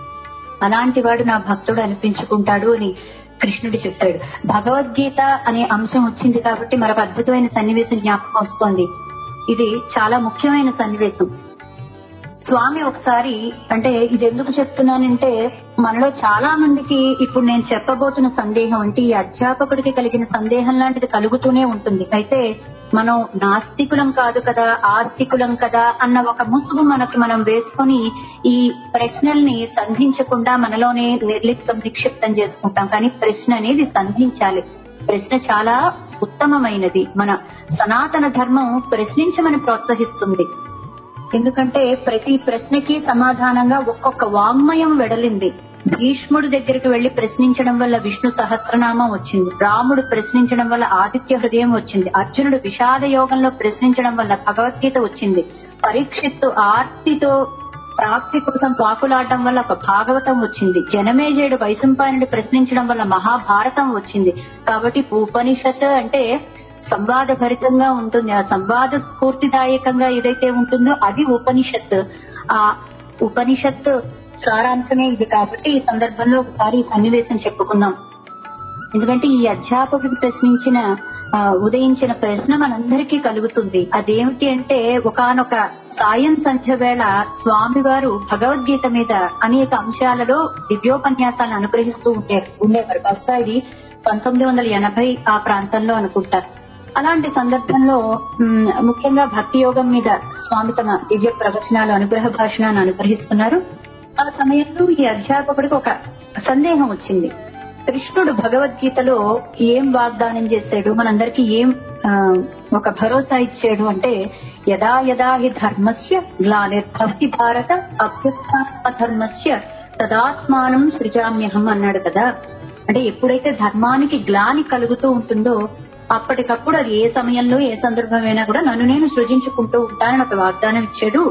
అలాంటి వాడు నా భక్తుడు అనిపించుకుంటాడు అని కృష్ణుడు చెప్పాడు భగవద్గీత అనే అంశం వచ్చింది కాబట్టి మరొక అద్భుతమైన సన్నివేశం జ్ఞాపకం వస్తోంది ఇది చాలా ముఖ్యమైన సన్నివేశం స్వామి ఒకసారి అంటే ఇది ఎందుకు చెప్తున్నానంటే మనలో చాలా మందికి ఇప్పుడు నేను చెప్పబోతున్న సందేహం అంటే ఈ అధ్యాపకుడికి కలిగిన సందేహం లాంటిది కలుగుతూనే ఉంటుంది అయితే మనం నాస్తికులం కాదు కదా ఆస్తికులం కదా అన్న ఒక ముసుగు మనకి మనం వేసుకొని ఈ ప్రశ్నల్ని సంధించకుండా మనలోనే నిర్లిప్తం నిక్షిప్తం చేసుకుంటాం కానీ ప్రశ్న అనేది సంధించాలి ప్రశ్న చాలా ఉత్తమమైనది మన సనాతన ధర్మం ప్రశ్నించమని ప్రోత్సహిస్తుంది ఎందుకంటే ప్రతి ప్రశ్నకి సమాధానంగా ఒక్కొక్క వాంగ్మయం వెడలింది భీష్ముడి దగ్గరికి వెళ్లి ప్రశ్నించడం వల్ల విష్ణు సహస్రనామం వచ్చింది రాముడు ప్రశ్నించడం వల్ల ఆదిత్య హృదయం వచ్చింది అర్జునుడు విషాద యోగంలో ప్రశ్నించడం వల్ల భగవద్గీత వచ్చింది పరీక్షిత్తు ఆర్తితో ప్రాప్తి కోసం పాకులాడడం వల్ల ఒక భాగవతం వచ్చింది జనమేజయుడు వైశంపాయనుడు ప్రశ్నించడం వల్ల మహాభారతం వచ్చింది కాబట్టి ఉపనిషత్ అంటే సంవాద భరితంగా ఉంటుంది ఆ సంవాద స్ఫూర్తిదాయకంగా ఏదైతే ఉంటుందో అది ఉపనిషత్ ఆ ఉపనిషత్ సారాంశమే ఇది కాబట్టి ఈ సందర్భంలో ఒకసారి ఈ సన్నివేశం చెప్పుకుందాం ఎందుకంటే ఈ అధ్యాపకుడు ప్రశ్నించిన ఆ, ఉదయించిన ప్రశ్న మనందరికీ కలుగుతుంది అదేమిటి అంటే ఒకానొక సాయం సంధ్య వేళ స్వామివారు భగవద్గీత మీద అనేక అంశాలలో దివ్యోపన్యాసాలను అనుగ్రహిస్తూ ఉంటే ఉండేవారు బహుశా ఇది పంతొమ్మిది వందల ఎనభై ఆ ప్రాంతంలో అనుకుంటా అలాంటి సందర్భంలో మ్, ముఖ్యంగా భక్తి యోగం మీద స్వామి తమ దివ్య ప్రవచనాలు అనుగ్రహ భాషణాన్ని అనుగ్రహిస్తున్నారు ఆ సమయంలో ఈ అధ్యాపకుడికి ఒక సందేహం వచ్చింది కృష్ణుడు భగవద్గీతలో ఏం వాగ్దానం చేశాడు మనందరికీ ఏం ఆ, ఒక భరోసా ఇచ్చాడు అంటే యదా యదా హి ధర్మస్య గ్లానిర్భవతి భారత అభ్యుత్థానధర్మస్య తదాత్మానం సృజామ్యహం అన్నాడు కదా అంటే ఎప్పుడైతే ధర్మానికి గ్లాని కలుగుతూ ఉంటుందో అప్పటికప్పుడు అది ఏ సమయంలో ఏ సందర్భమైనా కూడా నన్ను నేను సృజించుకుంటూ ఉంటానని ఒక వాగ్దానం ఇచ్చాడు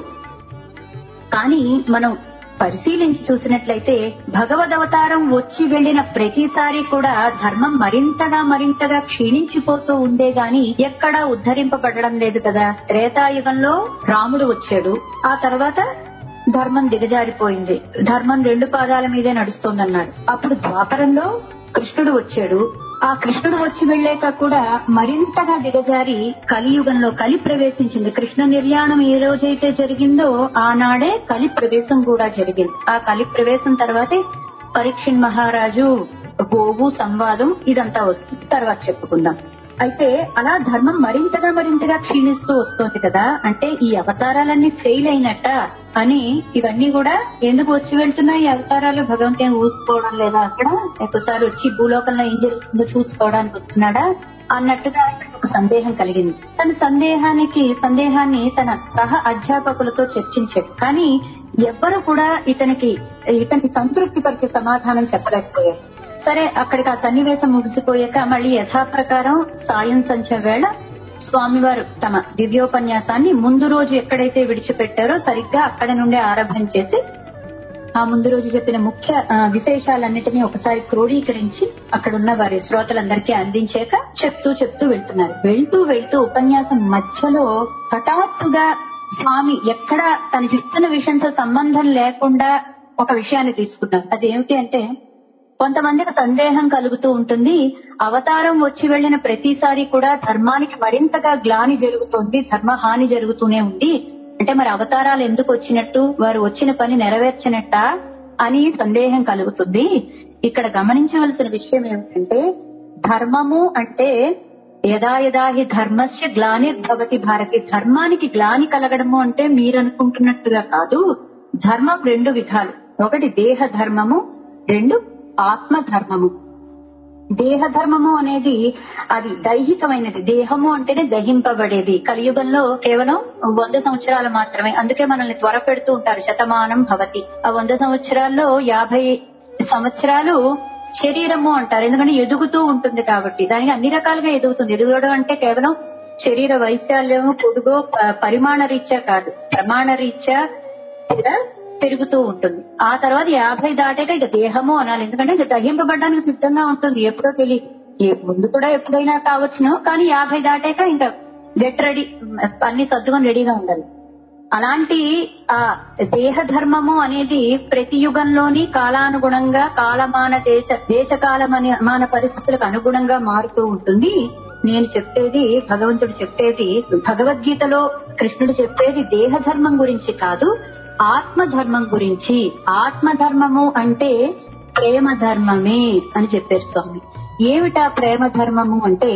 కానీ మనం పరిశీలించి చూసినట్లయితే భగవదవతారం వచ్చి వెళ్లిన ప్రతిసారి కూడా ధర్మం మరింతగా మరింతగా క్షీణించిపోతూ ఉందే గాని ఎక్కడా ఉద్ధరింపబడడం లేదు కదా త్రేతాయుగంలో రాముడు వచ్చాడు ఆ తర్వాత ధర్మం దిగజారిపోయింది ధర్మం రెండు పాదాల మీదే నడుస్తోందన్నారు అప్పుడు ద్వాపరంలో కృష్ణుడు వచ్చాడు ఆ కృష్ణుడు వచ్చి వెళ్ళాక కూడా మరింతగా దిగజారి కలియుగంలో కలి ప్రవేశించింది కృష్ణ నిర్యాణం ఏ రోజైతే జరిగిందో ఆనాడే కలి ప్రవేశం కూడా జరిగింది ఆ కలి ప్రవేశం తర్వాతే పరీక్షణ్ మహారాజు గోవు సంవాదం ఇదంతా వస్తుంది తర్వాత చెప్పుకుందాం అయితే అలా ధర్మం మరింతగా మరింతగా క్షీణిస్తూ వస్తోంది కదా అంటే ఈ అవతారాలన్నీ ఫెయిల్ అయినట్ట అని ఇవన్నీ కూడా ఎందుకు వచ్చి వెళ్తున్నాయి ఈ అవతారాలు భగవంతుని ఊసుకోవడం లేదా అక్కడ ఒకసారి వచ్చి భూలోకంలో ఏం జరుగుతుందో చూసుకోవడానికి వస్తున్నాడా అన్నట్టుగా ఆయనకు ఒక సందేహం కలిగింది తన సందేహానికి సందేహాన్ని తన సహ అధ్యాపకులతో చర్చించాడు కానీ ఎవ్వరు కూడా ఇతనికి ఇతనికి సంతృప్తి పరిచే సమాధానం చెప్పలేకపోయారు సరే అక్కడికి ఆ సన్నివేశం ముగిసిపోయాక మళ్ళీ యథాప్రకారం సాయం సంధ్య వేళ స్వామివారు తమ దివ్యోపన్యాసాన్ని ముందు రోజు ఎక్కడైతే విడిచిపెట్టారో సరిగ్గా అక్కడ నుండే ఆరంభం చేసి ఆ ముందు రోజు చెప్పిన ముఖ్య ఆ, విశేషాలన్నిటినీ ఒకసారి క్రోడీకరించి అక్కడ ఉన్న వారి శ్రోతలందరికీ అందించాక చెప్తూ చెప్తూ వెళ్తున్నారు వెళ్తూ వెళ్తూ ఉపన్యాసం మధ్యలో హఠాత్తుగా స్వామి ఎక్కడ తను చెప్తున్న విషయంతో సంబంధం లేకుండా ఒక విషయాన్ని తీసుకున్నారు అదేమిటి అంటే కొంతమందికి సందేహం కలుగుతూ ఉంటుంది అవతారం వచ్చి వెళ్లిన ప్రతిసారి కూడా ధర్మానికి మరింతగా గ్లాని జరుగుతోంది ధర్మ హాని జరుగుతూనే ఉంది అంటే మరి అవతారాలు ఎందుకు వచ్చినట్టు వారు వచ్చిన పని నెరవేర్చినట్ట అని సందేహం కలుగుతుంది ఇక్కడ గమనించవలసిన విషయం ఏమిటంటే ధర్మము అంటే యదా యదా హి ధర్మస్య గ్లానిర్భవతి భారతి ధర్మానికి గ్లాని కలగడము అంటే మీరు అనుకుంటున్నట్టుగా కాదు ధర్మం రెండు విధాలు ఒకటి దేహ ధర్మము రెండు ఆత్మ ధర్మము దేహ ధర్మము అనేది అది దైహికమైనది దేహము అంటేనే దహింపబడేది కలియుగంలో కేవలం వంద సంవత్సరాలు మాత్రమే అందుకే మనల్ని త్వర పెడుతూ ఉంటారు శతమానం భవతి ఆ వంద సంవత్సరాల్లో యాభై సంవత్సరాలు శరీరము అంటారు ఎందుకంటే ఎదుగుతూ ఉంటుంది కాబట్టి దానికి అన్ని రకాలుగా ఎదుగుతుంది ఎదుగడం అంటే కేవలం శరీర వైశాల్యము పొడుగు ప- పరిమాణ రీత్యా కాదు ప్రమాణ రీత్యా కూడా పెరుగుతూ ఉంటుంది ఆ తర్వాత యాభై దాటాక ఇక దేహము అనాలి ఎందుకంటే ఇక దహింపబడడానికి సిద్ధంగా ఉంటుంది ఎప్పుడో తెలియదు ఏ- ముందు కూడా ఎప్పుడైనా కావచ్చును కానీ యాభై దాటాక ఇంకా గెట్ రెడీ అన్ని సర్దుకొని రెడీగా ఉండాలి అలాంటి ఆ దేహ ధర్మము అనేది ప్రతి యుగంలోని కాలానుగుణంగా కాలమాన దేశ దేశకాల మాన పరిస్థితులకు అనుగుణంగా మారుతూ ఉంటుంది నేను చెప్పేది భగవంతుడు చెప్పేది భగవద్గీతలో కృష్ణుడు చెప్పేది దేహ ధర్మం గురించి కాదు ఆత్మ ధర్మం గురించి ఆత్మ ధర్మము అంటే ప్రేమ ధర్మమే అని చెప్పారు స్వామి ఏమిటా ప్రేమ ధర్మము అంటే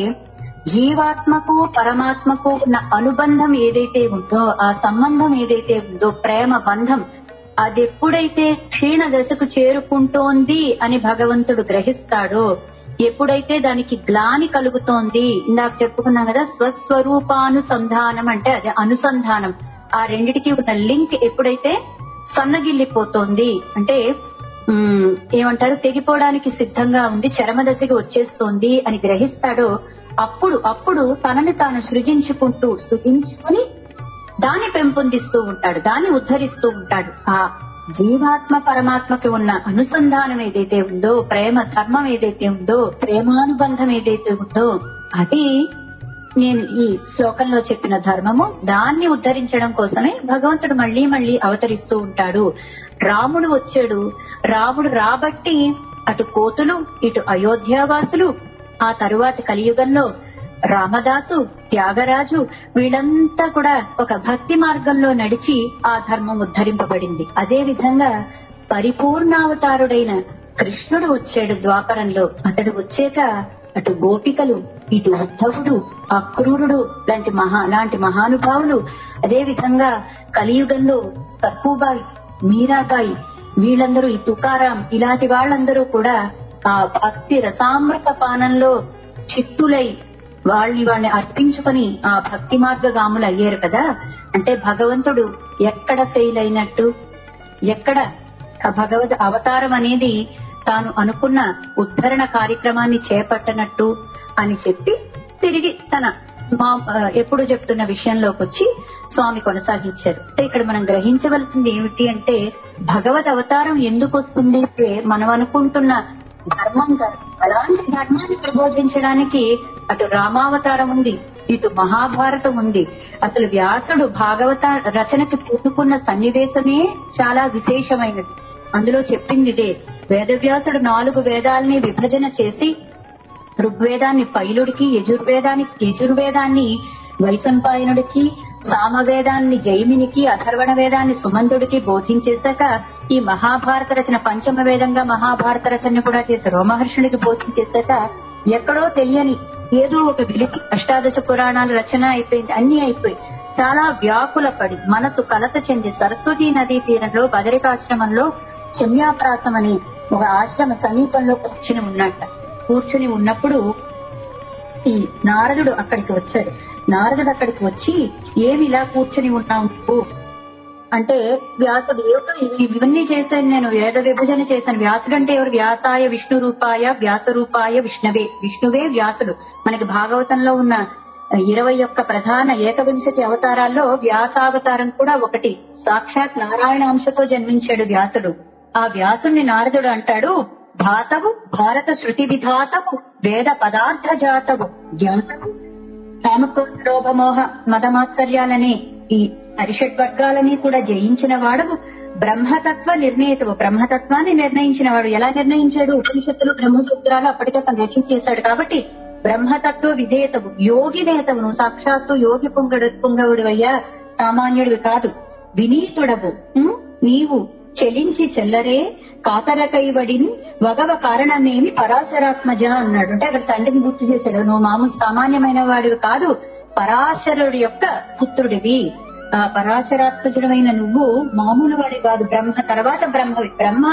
జీవాత్మకు పరమాత్మకు ఉన్న అనుబంధం ఏదైతే ఉందో ఆ సంబంధం ఏదైతే ఉందో ప్రేమ బంధం అది ఎప్పుడైతే క్షీణ దశకు చేరుకుంటోంది అని భగవంతుడు గ్రహిస్తాడో ఎప్పుడైతే దానికి గ్లాని కలుగుతోంది ఇందాక చెప్పుకున్నాం కదా స్వస్వరూపానుసంధానం అంటే అది అనుసంధానం ఆ రెండిటికి ఉన్న లింక్ ఎప్పుడైతే సన్నగిల్లిపోతోంది అంటే ఉమ్, ఏమంటారు తెగిపోవడానికి సిద్ధంగా ఉంది చరమ దశకి వచ్చేస్తోంది అని గ్రహిస్తాడో అప్పుడు అప్పుడు తనని తాను సృజించుకుంటూ సృజించుకుని దాన్ని పెంపొందిస్తూ ఉంటాడు దాన్ని ఉద్ధరిస్తూ ఉంటాడు ఆ జీవాత్మ పరమాత్మకి ఉన్న అనుసంధానం ఏదైతే ఉందో ప్రేమ ధర్మం ఏదైతే ఉందో ప్రేమానుబంధం ఏదైతే ఉందో అది నేను ఈ శ్లోకంలో చెప్పిన ధర్మము దాన్ని ఉద్ధరించడం కోసమే భగవంతుడు మళ్ళీ మళ్ళీ అవతరిస్తూ ఉంటాడు రాముడు వచ్చాడు రాముడు రాబట్టి అటు కోతులు ఇటు అయోధ్యావాసులు ఆ తరువాత కలియుగంలో రామదాసు త్యాగరాజు వీళ్ళంతా కూడా ఒక భక్తి మార్గంలో నడిచి ఆ ధర్మం ఉద్ధరింపబడింది అదే విధంగా పరిపూర్ణావతారుడైన కృష్ణుడు వచ్చాడు ద్వాపరంలో అతడు వచ్చాక అటు గోపికలు ఇటు ఉద్ధవుడు అక్రూరుడు లాంటి మహా లాంటి మహానుభావులు అదే విధంగా కలియుగంలో సక్కుబాయి మీరాబాయి వీళ్ళందరూ ఈ తుకారాం ఇలాంటి వాళ్ళందరూ కూడా ఆ భక్తి రసామృత పానంలో చిత్తులై వాళ్ళని వాళ్ళని అర్పించుకొని ఆ భక్తి మార్గగాములు అయ్యారు కదా అంటే భగవంతుడు ఎక్కడ ఫెయిల్ అయినట్టు ఎక్కడ ఆ భగవద్ అవతారం అనేది తాను అనుకున్న ఉద్ధరణ కార్యక్రమాన్ని చేపట్టనట్టు అని చెప్పి తిరిగి తన మా ఆ, ఎప్పుడు చెప్తున్న విషయంలోకి వచ్చి స్వామి కొనసాగించారు అంటే ఇక్కడ మనం గ్రహించవలసింది ఏమిటి అంటే భగవద్ అవతారం ఎందుకు వస్తుంది అంటే మనం అనుకుంటున్న ధర్మం కాదు అలాంటి ధర్మాన్ని ప్రబోధించడానికి అటు రామావతారం ఉంది ఇటు మహాభారతం ఉంది అసలు వ్యాసుడు భాగవత రచనకి పూనుకున్న సన్నివేశమే చాలా విశేషమైనది అందులో చెప్పింది ఇదే వేదవ్యాసుడు నాలుగు వేదాల్ని విభజన చేసి ఋగ్వేదాన్ని పైలుడికి యజుర్వేదానికి యజుర్వేదాన్ని వైశంపాయనుడికి సామవేదాన్ని జైమినికి అథర్వణ వేదాన్ని సుమంతుడికి బోధించేశాక ఈ మహాభారత రచన పంచమ వేదంగా మహాభారత రచన కూడా చేసి రోమహర్షునికి బోధించేశాక ఎక్కడో తెలియని ఏదో ఒక విలికి అష్టాదశ పురాణాల రచన అయిపోయింది అన్ని అయిపోయి చాలా వ్యాకుల పడి మనసు కలత చెంది సరస్వతీ నదీ తీరంలో బదరికాశ్రమంలో శమ్యాప్రాసం అని ఒక ఆశ్రమ సమీపంలో కూర్చుని ఉన్నట్ట కూర్చుని ఉన్నప్పుడు ఈ నారదుడు అక్కడికి వచ్చాడు నారదుడు అక్కడికి వచ్చి ఏమి ఇలా కూర్చుని ఉన్నావు నువ్వు అంటే వ్యాసుడు ఏమిటో ఇవి- ఇవన్నీ చేశాను నేను వేద విభజన చేశాను వ్యాసుడు అంటే ఎవరు వ్యాసాయ విష్ణు రూపాయ వ్యాస రూపాయ విష్ణువే విష్ణువే వ్యాసుడు మనకి భాగవతంలో ఉన్న ఇరవై ఒక్క ప్రధాన ఏకవింశతి అవతారాల్లో వ్యాసావతారం కూడా ఒకటి సాక్షాత్ నారాయణ అంశతో జన్మించాడు వ్యాసుడు ఆ వ్యాసుడిని నారదుడు అంటాడు ధాతవు భారత శృతి విధాతవు వేద పదార్థ జాతవు జ్ఞాతవు కామక్రోధ లోభమోహ మదమాత్సర్యాలని ఈ అరిషడ్ వర్గాలని కూడా జయించిన వాడవు బ్రహ్మతత్వ నిర్ణేతవు బ్రహ్మతత్వాన్ని నిర్ణయించిన వాడు ఎలా నిర్ణయించాడు ఉపనిషత్తులు బ్రహ్మసూత్రాలు అప్పటికే అతను రచించేశాడు కాబట్టి బ్రహ్మతత్వ విధేయతవు యోగి నేతవు నువ్వు సాక్షాత్తు యోగి పుంగడు పుంగవుడివయ్యా సామాన్యుడివి కాదు వినీతుడవు ఉం? నీవు చెలించి చెల్లరే కాతరకైవడిని వగవ కారణమేమి పరాశరాత్మజ అన్నాడు అంటే అక్కడ తండ్రిని గుర్తు చేశాడు నువ్వు మామూలు సామాన్యమైన వాడివి కాదు పరాశరుడి యొక్క పుత్రుడివి ఆ పరాశరాత్మజుడమైన నువ్వు మామూలు వాడి కాదు బ్రహ్మ తర్వాత బ్రహ్మవి బ్రహ్మ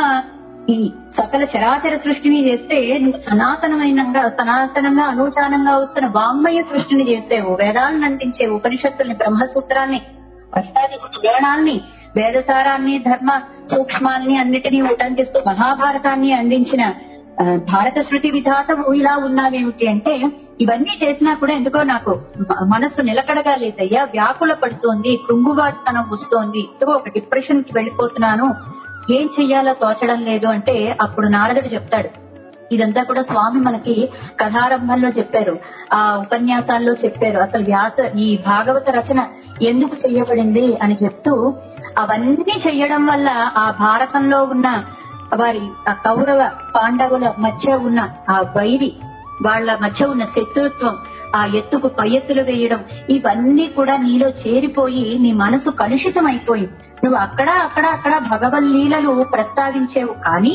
ఈ సకల చరాచర సృష్టిని చేస్తే నువ్వు సనాతనమైనంగా సనాతనంగా అనూచానంగా వస్తున్న వాంగ్మయ సృష్టిని చేసేవు వేదాలను అందించేవు ఉపనిషత్తుల్ని బ్రహ్మసూత్రాల్ని అష్టాదశ పురాణాల్ని వేదసారాన్ని ధర్మ సూక్ష్మాల్ని అన్నిటినీ ఉటంకిస్తూ మహాభారతాన్ని అందించిన ఆ, భారత శృతి విధాతవు ఇలా ఉన్నావేమిటి అంటే ఇవన్నీ చేసినా కూడా ఎందుకో నాకు మ- మనస్సు నిలకడగా లేదయ్యా వ్యాకుల పడుతోంది కృంగుబాటుతనం వస్తోంది ఎందుకో ఒక డిప్రెషన్ కి వెళ్ళిపోతున్నాను ఏం చెయ్యాలో తోచడం లేదు అంటే అప్పుడు నారదుడు చెప్తాడు ఇదంతా కూడా స్వామి మనకి కథారంభంలో చెప్పారు ఆ ఉపన్యాసాల్లో చెప్పారు అసలు వ్యాస ఈ భాగవత రచన ఎందుకు చెయ్యబడింది అని చెప్తూ అవన్నీ చెయ్యడం వల్ల ఆ భారతంలో ఉన్న వారి ఆ కౌరవ పాండవుల మధ్య ఉన్న ఆ వైరి వాళ్ళ మధ్య ఉన్న శత్రుత్వం ఆ ఎత్తుకు పై ఎత్తులు వేయడం ఇవన్నీ కూడా నీలో చేరిపోయి నీ మనసు కలుషితం అయిపోయింది నువ్వు అక్కడ అక్కడ అక్కడ భగవల్లీలలు ప్రస్తావించేవు కానీ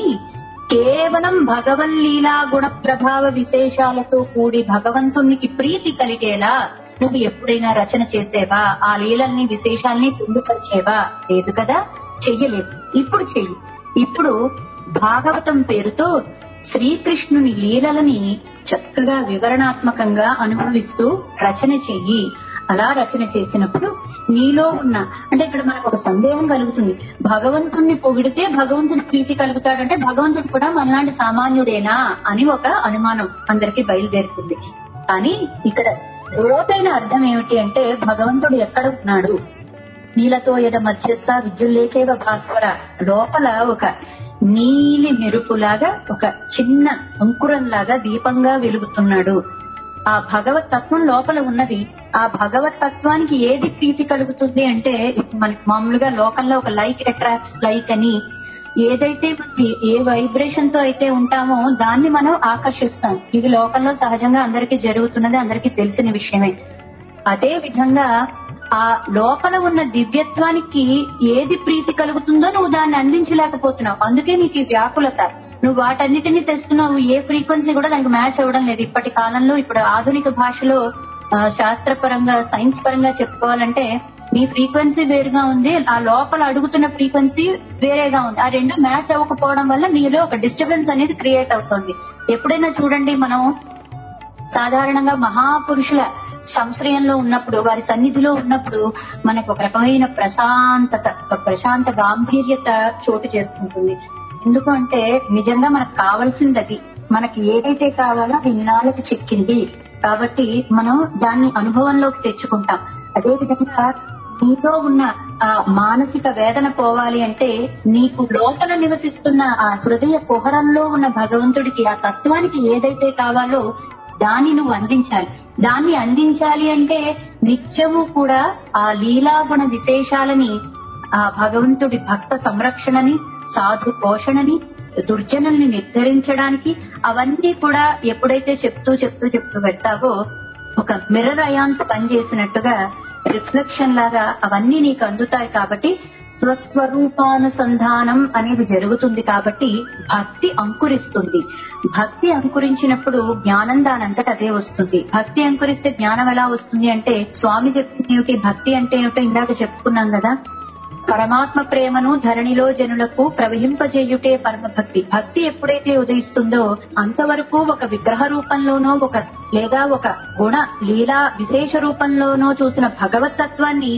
కేవలం భగవల్లీలా గుణ ప్రభావ విశేషాలతో కూడి భగవంతునికి ప్రీతి కలిగేలా నువ్వు ఎప్పుడైనా రచన చేసేవా ఆ లీలల్ని విశేషాల్ని పొందుపరిచేవా లేదు కదా చెయ్యలేదు ఇప్పుడు చెయ్యి ఇప్పుడు భాగవతం పేరుతో శ్రీకృష్ణుని లీలలని చక్కగా వివరణాత్మకంగా అనుభవిస్తూ రచన చెయ్యి అలా రచన చేసినప్పుడు నీలో ఉన్న అంటే ఇక్కడ మనకు ఒక సందేహం కలుగుతుంది భగవంతుణ్ణి పొగిడితే భగవంతుని ప్రీతి కలుగుతాడంటే భగవంతుడు కూడా మనలాంటి సామాన్యుడేనా అని ఒక అనుమానం అందరికి బయలుదేరుతుంది కానీ ఇక్కడ లోతైన అర్థం ఏమిటి అంటే భగవంతుడు ఎక్కడ ఉన్నాడు నీలతో ఎద మధ్యస్థ విద్యుల్లేకేవ భాస్వర లోపల ఒక నీలి మెరుపులాగా ఒక చిన్న అంకురంలాగా దీపంగా వెలుగుతున్నాడు ఆ భగవత్ తత్వం లోపల ఉన్నది ఆ భగవత్ తత్వానికి ఏది ప్రీతి కలుగుతుంది అంటే ఇప్పుడు మనకి మామూలుగా లోకంలో ఒక లైక్ అట్రాక్ట్స్ లైక్ అని ఏదైతే మనకి ఏ వైబ్రేషన్ తో అయితే ఉంటామో దాన్ని మనం ఆకర్షిస్తాం ఇది లోకంలో సహజంగా అందరికీ జరుగుతున్నది అందరికీ తెలిసిన విషయమే అదే విధంగా ఆ లోపల ఉన్న దివ్యత్వానికి ఏది ప్రీతి కలుగుతుందో నువ్వు దాన్ని అందించలేకపోతున్నావు అందుకే నీకు ఈ వ్యాకులత నువ్వు వాటన్నిటిని తెస్తున్నావు ఏ ఫ్రీక్వెన్సీ కూడా దానికి మ్యాచ్ అవ్వడం లేదు ఇప్పటి కాలంలో ఇప్పుడు ఆధునిక భాషలో ఆ, శాస్త్రపరంగా సైన్స్ పరంగా చెప్పుకోవాలంటే నీ ఫ్రీక్వెన్సీ వేరుగా ఉంది ఆ లోపల అడుగుతున్న ఫ్రీక్వెన్సీ వేరేగా ఉంది ఆ రెండు మ్యాచ్ అవ్వకపోవడం వల్ల నీలో ఒక డిస్టర్బెన్స్ అనేది క్రియేట్ అవుతుంది ఎప్పుడైనా చూడండి మనం సాధారణంగా మహాపురుషుల సంశ్రయంలో ఉన్నప్పుడు వారి సన్నిధిలో ఉన్నప్పుడు మనకు ఒక రకమైన ప్రశాంతత ఒక ప్రశాంత గాంభీర్యత చోటు చేసుకుంటుంది ఎందుకు అంటే నిజంగా మనకు కావాల్సింది అది మనకి ఏదైతే కావాలో అది ఇన్నాళ్ళకి చిక్కింది కాబట్టి మనం దాన్ని అనుభవంలోకి తెచ్చుకుంటాం అదే విధంగా నీలో ఉన్న ఆ మానసిక వేదన పోవాలి అంటే నీకు లోపల నివసిస్తున్న ఆ హృదయ కుహరంలో ఉన్న భగవంతుడికి ఆ తత్వానికి ఏదైతే కావాలో దాన్ని నువ్వు అందించాలి దాన్ని అందించాలి అంటే నిత్యము కూడా ఆ లీలాగుణ విశేషాలని ఆ భగవంతుడి భక్త సంరక్షణని సాధు పోషణని దుర్జనుల్ని నిర్ధరించడానికి అవన్నీ కూడా ఎప్పుడైతే చెప్తూ చెప్తూ చెప్తూ పెడతావో ఒక మిర్రర్ అయాన్స్ పనిచేసినట్టుగా రిఫ్లెక్షన్ లాగా అవన్నీ నీకు అందుతాయి కాబట్టి స్వస్వరూపానుసంధానం అనేది జరుగుతుంది కాబట్టి భక్తి అంకురిస్తుంది భక్తి అంకురించినప్పుడు జ్ఞానం దానంతట అదే వస్తుంది భక్తి అంకురిస్తే జ్ఞానం ఎలా వస్తుంది అంటే స్వామి చెప్పింది ఏమిటి భక్తి అంటే ఏమిటో ఇందాక చెప్పుకున్నాం కదా పరమాత్మ ప్రేమను ధరణిలో జనులకు ప్రవహింపజేయుటే పరమ భక్తి భక్తి ఎప్పుడైతే ఉదయిస్తుందో అంతవరకు ఒక విగ్రహ రూపంలోనో ఒక లేదా ఒక గుణ లీలా విశేష రూపంలోనో చూసిన భగవతత్వాన్ని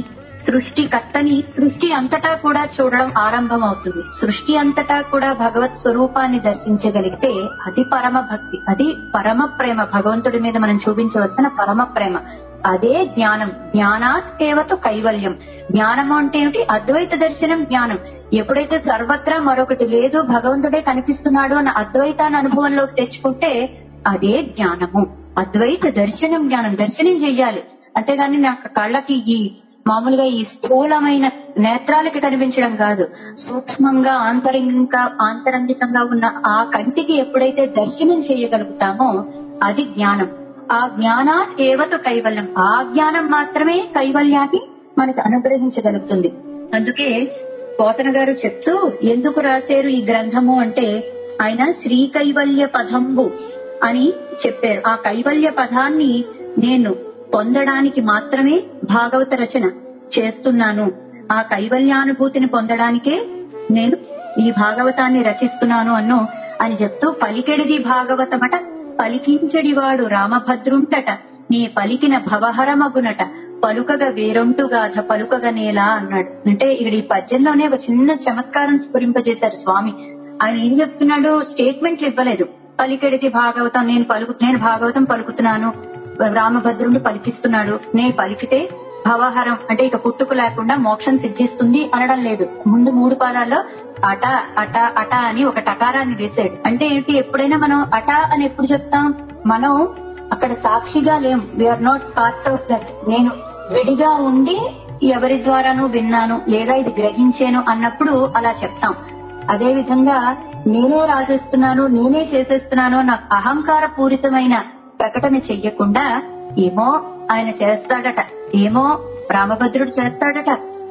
సృష్టికర్తని సృష్టి అంతటా కూడా చూడడం ఆరంభం అవుతుంది సృష్టి అంతటా కూడా భగవత్ స్వరూపాన్ని దర్శించగలిగితే అది పరమ భక్తి అది పరమ ప్రేమ భగవంతుడి మీద మనం చూపించవలసిన పరమ ప్రేమ అదే జ్ఞానం జ్ఞానాత్ కేవత కైవల్యం జ్ఞానం అంటే ఏమిటి అద్వైత దర్శనం జ్ఞానం ఎప్పుడైతే సర్వత్రా మరొకటి లేదు భగవంతుడే కనిపిస్తున్నాడు అన్న అద్వైతాన్ని అనుభవంలోకి తెచ్చుకుంటే అదే జ్ఞానము అద్వైత దర్శనం జ్ఞానం దర్శనం చెయ్యాలి అంతేగాని నాకు కళ్ళకి ఈ మామూలుగా ఈ స్థూలమైన నేత్రాలకి కనిపించడం కాదు సూక్ష్మంగా ఆంతరంగిక ఆంతరంగికంగా ఉన్న ఆ కంటికి ఎప్పుడైతే దర్శనం చేయగలుగుతామో అది జ్ఞానం ఆ జ్ఞానా ఏవత కైవల్యం ఆ జ్ఞానం మాత్రమే కైవల్యాన్ని మనకు అనుగ్రహించగలుగుతుంది అందుకే పోతన గారు చెప్తూ ఎందుకు రాశారు ఈ గ్రంథము అంటే ఆయన శ్రీ కైవల్య పదంబు అని చెప్పారు ఆ కైవల్య పదాన్ని నేను పొందడానికి మాత్రమే భాగవత రచన చేస్తున్నాను ఆ కైవల్యానుభూతిని పొందడానికే నేను ఈ భాగవతాన్ని రచిస్తున్నాను అన్ను అని చెప్తూ పలికెడిది భాగవతమట పలికించడివాడు రామభద్రుంటట నీ పలికిన భవహరమగునట పలుకగ వేరొంటుగాథ పలుకగ నేల అన్నాడు అంటే ఇక్కడ ఈ పద్యంలోనే ఒక చిన్న చమత్కారం స్ఫురింపజేశారు స్వామి ఆయన ఏం చెప్తున్నాడు స్టేట్మెంట్లు ఇవ్వలేదు పలికెడిది భాగవతం నేను పలుకు నేను భాగవతం పలుకుతున్నాను రామభద్రుడు పలికిస్తున్నాడు నే పలికితే భవహరం అంటే ఇక పుట్టుకు లేకుండా మోక్షం సిద్ధిస్తుంది అనడం లేదు ముందు మూడు పాదాల్లో అట అట అట అని ఒక టకారాన్ని వేశాడు అంటే ఏంటి ఎప్పుడైనా మనం అట అని ఎప్పుడు చెప్తాం మనం అక్కడ సాక్షిగా లేం we are not part of that నేను విడిగా ఉండి ఎవరి ద్వారానూ విన్నాను లేదా ఇది గ్రహించాను అన్నప్పుడు అలా చెప్తాం అదే విధంగా నేనే రాసేస్తున్నాను నేనే చేసేస్తున్నాను అన్న అహంకార పూరితమైన ప్రకటన చెయ్యకుండా ఏమో ఆయన చేస్తాడట ఏమో రామభద్రుడు చేస్తాడట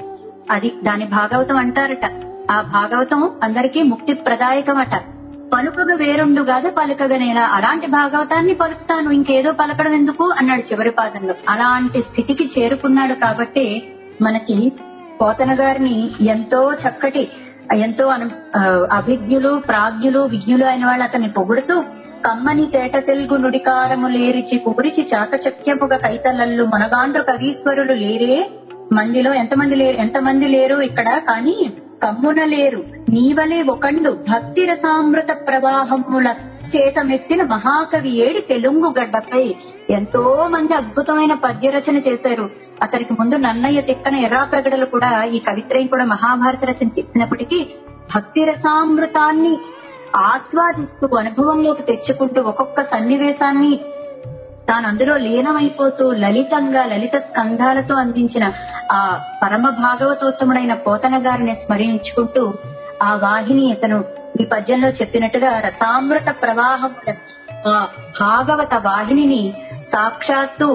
అది దాని భాగవతం అంటారట ఆ భాగవతం అందరికీ ముక్తి ప్రదాయకమట పలుకగ వేరుండు గాద పలుకగనేలా అలాంటి భాగవతాన్ని పలుకుతాను ఇంకేదో పలకడం ఎందుకు అన్నాడు చివరి పాదంలో అలాంటి స్థితికి చేరుకున్నాడు కాబట్టి మనకి పోతన గారిని ఎంతో చక్కటి ఎంతో అను ఆ, అభిజ్ఞులు ప్రాజ్ఞులు విజ్ఞులు అయిన వాళ్ళు అతన్ని పొగుడుతూ కమ్మని తేట తెలుగు నుడికారము లేరిచి కుబురిచి చాకచక్యముగ కైతలల్లు మనగాండ్రు కవీశ్వరులు లేరే మందిలో ఎంతమంది లేరు ఎంతమంది లేరు ఇక్కడ కానీ కమ్మున లేరు నీవలే ఒకండు భక్తి రసామృత ప్రవాహముల చేతమెత్తిన మహాకవి ఏడి తెలుగు గడ్డపై ఎంతో మంది అద్భుతమైన పద్య రచన చేశారు అతనికి ముందు నన్నయ్య తిక్కన ఎర్రాప్రగడలు కూడా ఈ కవిత్రయం కూడా మహాభారత రచన చెప్పినప్పటికీ భక్తి రసామృతాన్ని ఆస్వాదిస్తూ అనుభవంలోకి తెచ్చుకుంటూ ఒక్కొక్క సన్నివేశాన్ని తాను అందులో లీనమైపోతూ లలితంగా లలిత స్కంధాలతో అందించిన ఆ పరమ భాగవతోత్తముడైన పోతన గారిని స్మరించుకుంటూ ఆ వాహిని ఇతను ఈ పద్యంలో చెప్పినట్టుగా రసామృత ప్రవాహం ఆ భాగవత వాహినిని సాక్షాత్తు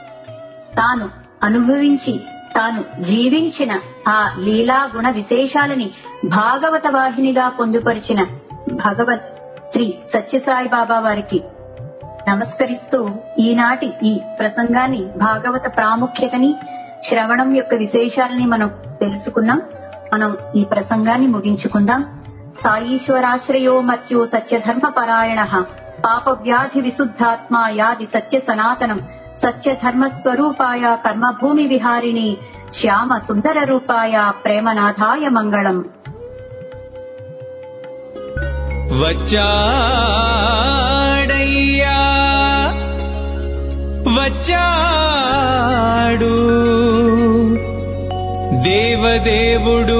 తాను అనుభవించి తాను జీవించిన ఆ లీలా గుణ విశేషాలని భాగవత వాహినిగా పొందుపరిచిన భగవత్ శ్రీ సత్యసాయి బాబా వారికి నమస్కరిస్తూ ఈనాటి ఈ ప్రసంగాన్ని భాగవత ప్రాముఖ్యతని శ్రవణం యొక్క విశేషాలని మనం తెలుసుకున్నాం మనం ఈ ప్రసంగాన్ని ముగించుకుందాం సాయీశ్వరాశ్రయో మత్యో సత్యధర్మ పరాయణ పాప వ్యాధి విశుద్ధాత్మా యాది సత్య సనాతనం సత్య ధర్మ స్వరూపాయ కర్మభూమి విహారిణి శ్యామ సుందర రూపాయ ప్రేమనాథాయ మంగళం వచ్చాడయ్యా వచ్చాడు దేవదేవుడు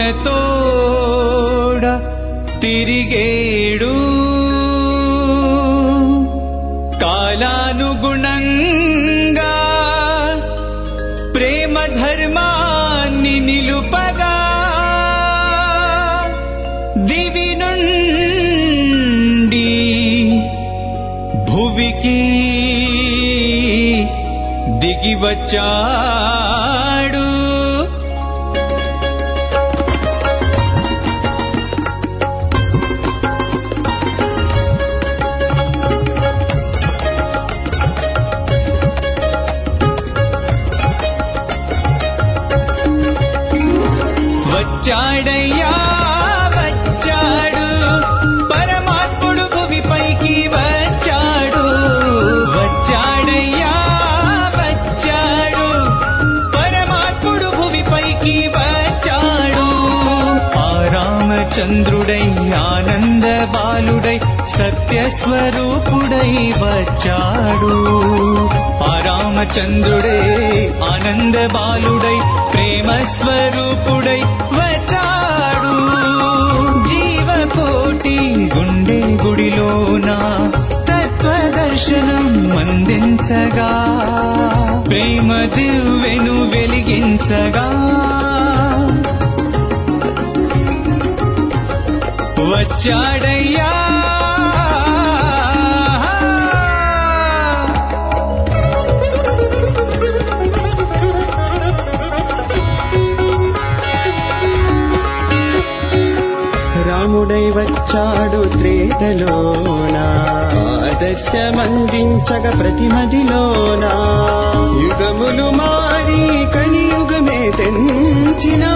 మనతోడ తిరిగేడు కాలానుగుణంగా ప్రేమ ధర్మాన్ని నిలుపగా దివి నుండి భువికి దిగి వచ్చాడు వచ్చాడయ్యా వచ్చాడు పరమాత్ముడు భూమిపైకి వచ్చాడు వచ్చాడయ్యా వచ్చాడు పరమాత్ముడు భూమిపై రామచంద్రుడై ఆనంద బాలుడై సత్యస్వరూపుడై వచ్చాడు ఆ రామచంద్రుడే ఆనంద బాలుడై ప్రేమ స్వరూపుడై వచ్చాడు జీవకోటి గుండె గుడిలోన తత్వదర్శనం అందించగా ప్రేమ దివ్వెను వెలిగించగా వచ్చాడయ్యా రాముడై వచ్చాడు త్రేతలోనా ఆదర్శమందించగ ప్రతిమదిలోనా యుగములు మారి కలియుగమే తెంచినా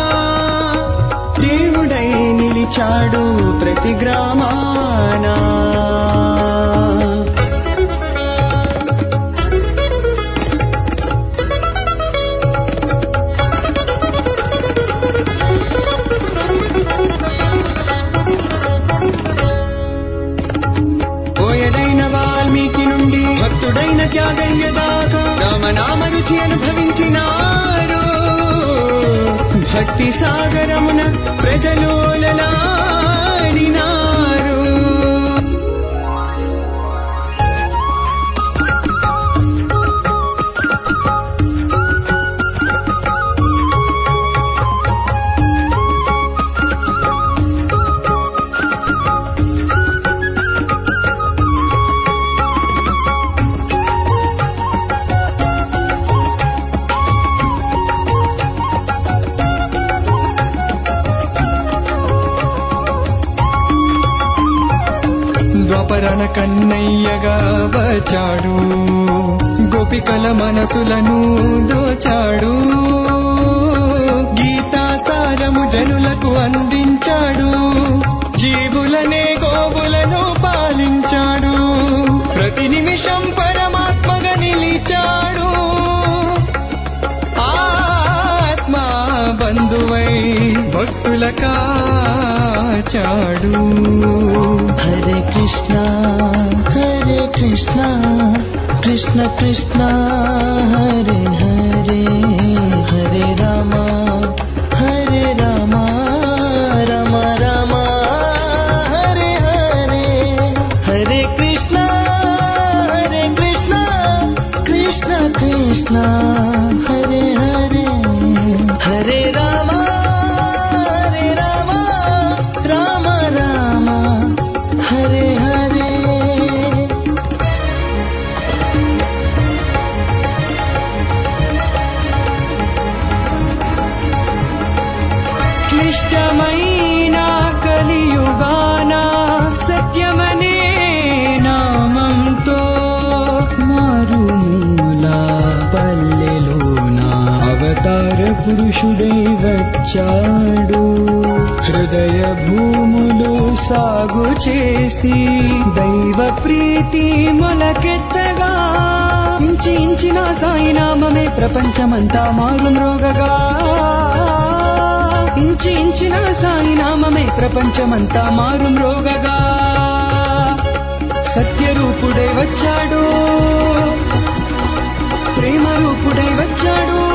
దేవుడై నిలిచాడు ప్రతి గ్రామానా కోయడైన వాల్మీకి నుండి భక్తుడైన త్యాగయ్య దాకా రామనామ రుచి అనుభవించినారు భక్తి సాగరమున ప్రజలోలలాడినారు ద్వాపరన కన్నయ్యగా వచ్చాడు గోపికల మనసులను దోచాడు గీతా సారము జనులకు అందించాడు జీవులనే గోవులను పాలించాడు ప్రతి నిమిషం పరమాత్మగా నిలిచాడు ఆత్మ బంధువై భక్తుల కాచాడు హరే కృష్ణ హరే కృష్ణ కృష్ణ కృష్ణ హరే హరే హరే రామ హరే రామ రామ రామ హరే హరే హరే కృష్ణ హరే కృష్ణ కృష్ణ కృష్ణ హరే హరే హరే రామ హరే రామ రామ రామ హరే హరే క్లిష్టమైన కలియుగాన సత్యమనే నామంతో మారుమూల పల్లెలోన అవతార పురుషుడై వచ్చాడు హృదయ భూములు సాగు చేసి దైవ ప్రీతి మొలకెత్తగా ఇంచి ఇంచిన సాయినామమే ప్రపంచమంతా మారు మ్రోగగా ఇంచి ఇంచిన సాయినామమే ప్రపంచమంతా మారు మ్రోగగా సత్యరూపుడై వచ్చాడు ప్రేమ రూపుడై వచ్చాడు